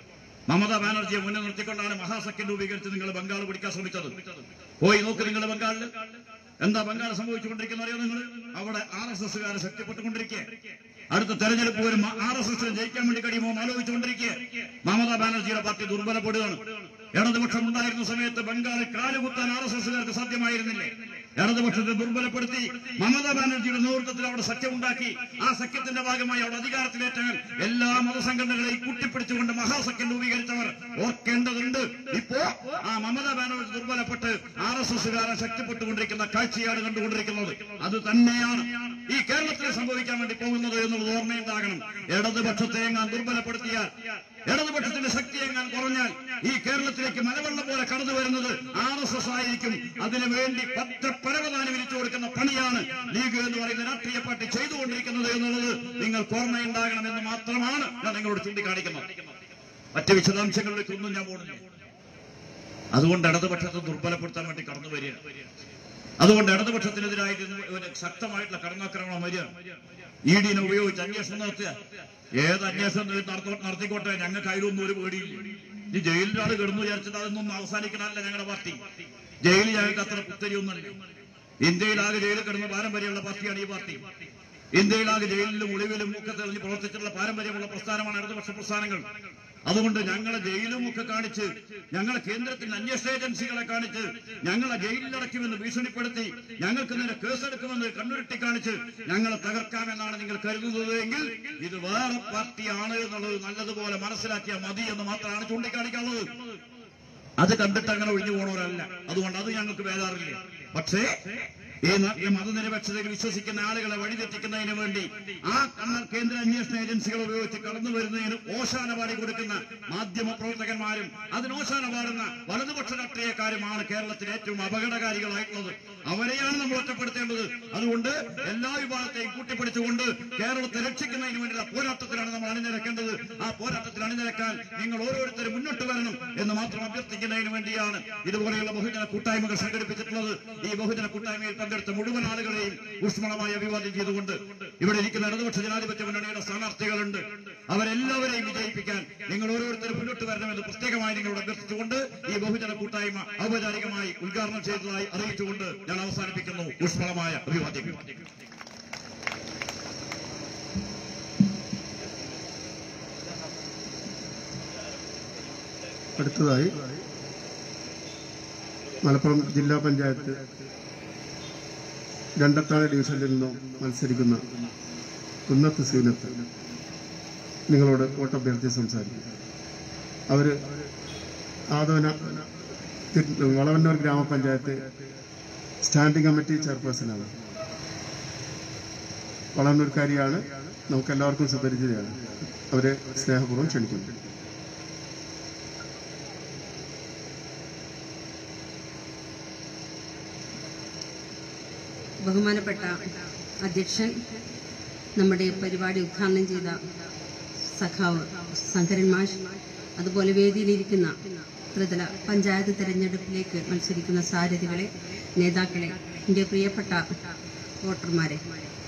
Speaker 1: മമതാ ബാനർജിയെ മുന്നിൽ നിർത്തിക്കൊണ്ടാണ് മഹാസഖ്യം രൂപീകരിച്ച് നിങ്ങൾ ബംഗാൾ പിടിക്കാൻ ശ്രമിച്ചത് പോയി നോക്ക് നിങ്ങൾ ബംഗാളിൽ എന്താ ബംഗാൾ സംഭവിച്ചുകൊണ്ടിരിക്കുന്ന അറിയോ നിങ്ങൾ അവിടെ ആർ എസ് എസ്സുകാരെ ശക്തിപ്പെട്ടുകൊണ്ടിരിക്കുക അടുത്ത തെരഞ്ഞെടുപ്പ് വരും ആർ എസ് എസിന് ജയിക്കാൻ വേണ്ടി കഴിയുമോ എന്ന് ആലോചിച്ചുകൊണ്ടിരിക്കുക മമതാ ബാനർജിയുടെ പാർട്ടി ദുർബലപ്പെടുകയാണ് ഇടതുപക്ഷം ഉണ്ടായിരുന്ന സമയത്ത് ബംഗാളിൽ കാലുകുത്താൻ ആർ എസ് എസുകാർക്ക് സാധ്യമായിരുന്നില്ലേ ഇടതുപക്ഷത്തെ ദുർബലപ്പെടുത്തി മമതാ ബാനർജിയുടെ നേതൃത്വത്തിൽ അവിടെ സഖ്യമുണ്ടാക്കി ആ സഖ്യത്തിന്റെ ഭാഗമായി അവിടെ അധികാരത്തിലേറ്റാൽ എല്ലാ മതസംഘടനകളെയും കൂട്ടിപ്പിടിച്ചുകൊണ്ട് മഹാസഖ്യം രൂപീകരിച്ചവർ ഓർക്കേണ്ടതുണ്ട് ഇപ്പോ ആ മമതാ ബാനർജി ദുർബലപ്പെട്ട് ആർ എസ് എസുകാരെ ശക്തിപ്പെട്ടുകൊണ്ടിരിക്കുന്ന കാഴ്ചയാണ് കണ്ടുകൊണ്ടിരിക്കുന്നത് അത് തന്നെയാണ് ഈ കേരളത്തിൽ സംഭവിക്കാൻ വേണ്ടി പോകുന്നത് എന്നുള്ളത് ഓർമ്മയുണ്ടാകണം ഇടതുപക്ഷത്തെ എങ്ങാൻ ദുർബലപ്പെടുത്തിയാൽ ഇടതുപക്ഷത്തിന്റെ ശക്തി എങ്ങാൻ കുറഞ്ഞാൽ ഈ കേരളത്തിലേക്ക് മലവെള്ളം പോലെ കടന്നു വരുന്നത് ആർ എസ് എസ് ആയിരിക്കും അതിനു വേണ്ടി പറ്റ പരവതാനം വിരിച്ചു കൊടുക്കുന്ന പണിയാണ് ലീഗ് എന്ന് പറയുന്ന രാഷ്ട്രീയ പാർട്ടി ചെയ്തുകൊണ്ടിരിക്കുന്നത് എന്നുള്ളത് നിങ്ങൾക്ക് ഓർമ്മയുണ്ടാകണമെന്ന് മാത്രമാണ് ഞാൻ നിങ്ങളോട് ചൂണ്ടിക്കാണിക്കുന്നത് മറ്റ് വിശദാംശങ്ങളിലേക്ക് ഒന്നും ഞാൻ പോകുന്നില്ല അതുകൊണ്ട് ഇടതുപക്ഷത്തെ ദുർബലപ്പെടുത്താൻ വേണ്ടി കടന്നു വരികയാണ് അതുകൊണ്ട് ഇടതുപക്ഷത്തിനെതിരായിട്ട് ഇന്ന് ഒരു ശക്തമായിട്ടുള്ള കടന്നാക്രമണം വരിക ഇ ഡിനെ ഉപയോഗിച്ച് അന്വേഷണം നടത്തുക ഏത് അന്വേഷണം നടത്തോ- നടത്തിക്കോട്ടെ ഞങ്ങൾക്ക് അതിലൊന്നും ഒരു പേടിയില്ല ഈ ജയിലിൽ ആള് കിടന്നു വിചാരിച്ചത് അതൊന്നും അവസാനിക്കണമല്ല ഞങ്ങളുടെ പാർട്ടി ജയിലിൽ ഞങ്ങൾക്ക് അത്ര പുത്തരിയൊന്നുമല്ല ഇന്ത്യയിലാകെ ജയിലിൽ കിടന്ന പാരമ്പര്യമുള്ള പാർട്ടിയാണ് ഈ പാർട്ടി ഇന്ത്യയിലാകെ ജയിലിലും ഒളിവിലും ഒക്കെ തെളിഞ്ഞ് പ്രവർത്തിച്ചിട്ടുള്ള പാരമ്പര്യമുള്ള പ്രസ്ഥാനമാണ് ഇടതുപക്ഷ പ്രസ്ഥാനങ്ങൾ അതുകൊണ്ട് ഞങ്ങളെ ജയിലും ഒക്കെ കാണിച്ച് ഞങ്ങളെ കേന്ദ്രത്തിന്റെ അന്വേഷണ ഏജൻസികളെ കാണിച്ച് ഞങ്ങളെ ജയിലിലടക്കുമെന്ന് ഭീഷണിപ്പെടുത്തി ഞങ്ങൾക്ക് നേരെ കേസെടുക്കുമെന്ന് കണ്ണുരുട്ടി കാണിച്ച് ഞങ്ങളെ തകർക്കാമെന്നാണ് നിങ്ങൾ കരുതുന്നത് എങ്കിൽ ഇത് വേറെ പാർട്ടിയാണ് എന്നുള്ളത് നല്ലതുപോലെ മനസ്സിലാക്കിയാൽ മതി എന്ന് മാത്രമാണ് ചൂണ്ടിക്കാണിക്കാനുള്ളത് അത് കണ്ടിട്ട് അങ്ങനെ ഒഴിഞ്ഞു പോണവരല്ല അതുകൊണ്ട് അത് ഞങ്ങൾക്ക് വേദാറില്ല പക്ഷേ ഈ നാട്ടിലെ മതനിരപേക്ഷതയിൽ വിശ്വസിക്കുന്ന ആളുകളെ വഴിതെറ്റിക്കുന്നതിന് വേണ്ടി ആ കണ്ണ- കേന്ദ്ര അന്വേഷണ ഏജൻസികൾ ഉപയോഗിച്ച് കടന്നു വരുന്നതിന് ഓശാന പാടി കൊടുക്കുന്ന മാധ്യമ പ്രവർത്തകന്മാരും അതിന് ഓശാന പാടുന്ന വലതുപക്ഷ രാഷ്ട്രീയക്കാരുമാണ് കേരളത്തിലെ ഏറ്റവും അപകടകാരികളായിട്ടുള്ളത് അവരെയാണ് നമ്മൾ ഒറ്റപ്പെടുത്തേണ്ടത് അതുകൊണ്ട് എല്ലാ വിഭാഗത്തെയും കൂട്ടിപ്പിടിച്ചുകൊണ്ട് കേരളത്തെ രക്ഷിക്കുന്നതിന് വേണ്ടിയുള്ള പോരാട്ടത്തിലാണ് നമ്മൾ അണിനിരക്കേണ്ടത് ആ പോരാട്ടത്തിൽ അണിനിരക്കാൻ നിങ്ങൾ ഓരോരുത്തരും മുന്നോട്ട് വരണം എന്ന് മാത്രം അഭ്യർത്ഥിക്കുന്നതിന് വേണ്ടിയാണ് ഇതുപോലെയുള്ള ബഹുജന കൂട്ടായ്മകൾ സംഘടിപ്പിച്ചിട്ടുള്ളത് ഈ ബഹുജന കൂട്ടായ്മയിൽ പങ്കെടുത്ത മുഴുവൻ ആളുകളെയും ഊഷ്മളമായി അഭിവാദ്യം ചെയ്തുകൊണ്ട് ഇവിടെ ഇരിക്കുന്ന ഇടതുപക്ഷ ജനാധിപത്യ മുന്നണിയുടെ സ്ഥാനാർത്ഥികളുണ്ട് അവരെല്ലാവരെയും വിജയിപ്പിക്കാൻ നിങ്ങൾ ഓരോരുത്തരും മുന്നോട്ട് വരണമെന്ന് പ്രത്യേകമായി നിങ്ങളോട് അഭ്യർത്ഥിച്ചുകൊണ്ട് ഈ ബഹുജന കൂട്ടായ്മ ഔപചാരികമായി ഉദ്ഘാടനം ചെയ്തതായി അറിയിച്ചുകൊണ്ട് ഞാൻ അവസാനിപ്പിക്കുന്നു ഊഷ്മളമായ അഭിവാദ്യങ്ങൾ
Speaker 2: അടുത്തതായി മലപ്പുറം ജില്ലാ പഞ്ചായത്ത് രണ്ടത്താണ ഡിവിഷനിൽ നിന്നും മത്സരിക്കുന്ന കുന്നത്ത് സീനത്ത് നിങ്ങളോട് വോട്ടഭ്യർത്ഥി സംസാരിക്കും അവര് ആദവന തി- വളവന്നൂർ ഗ്രാമപഞ്ചായത്ത് സ്റ്റാൻഡിംഗ് കമ്മിറ്റി ചെയർപേഴ്സണാണ് വളവന്നൂർക്കാരിയാണ് നമുക്ക് എല്ലാവർക്കും സുപരിചിതയാണ് അവരെ സ്നേഹപൂർവ്വം ക്ഷണിക്കുന്നു
Speaker 3: ബഹുമാനപ്പെട്ട അധ്യക്ഷൻ നമ്മുടെ പരിപാടി ഉദ്ഘാടനം ചെയ്ത സഖാവ് ശങ്കരൻ മാഷ് അതുപോലെ വേദിയിലിരിക്കുന്ന ത്രിതല പഞ്ചായത്ത് തെരഞ്ഞെടുപ്പിലേക്ക് മത്സരിക്കുന്ന സാരഥികളെ നേതാക്കളെ എൻ്റെ പ്രിയപ്പെട്ട വോട്ടർമാരെ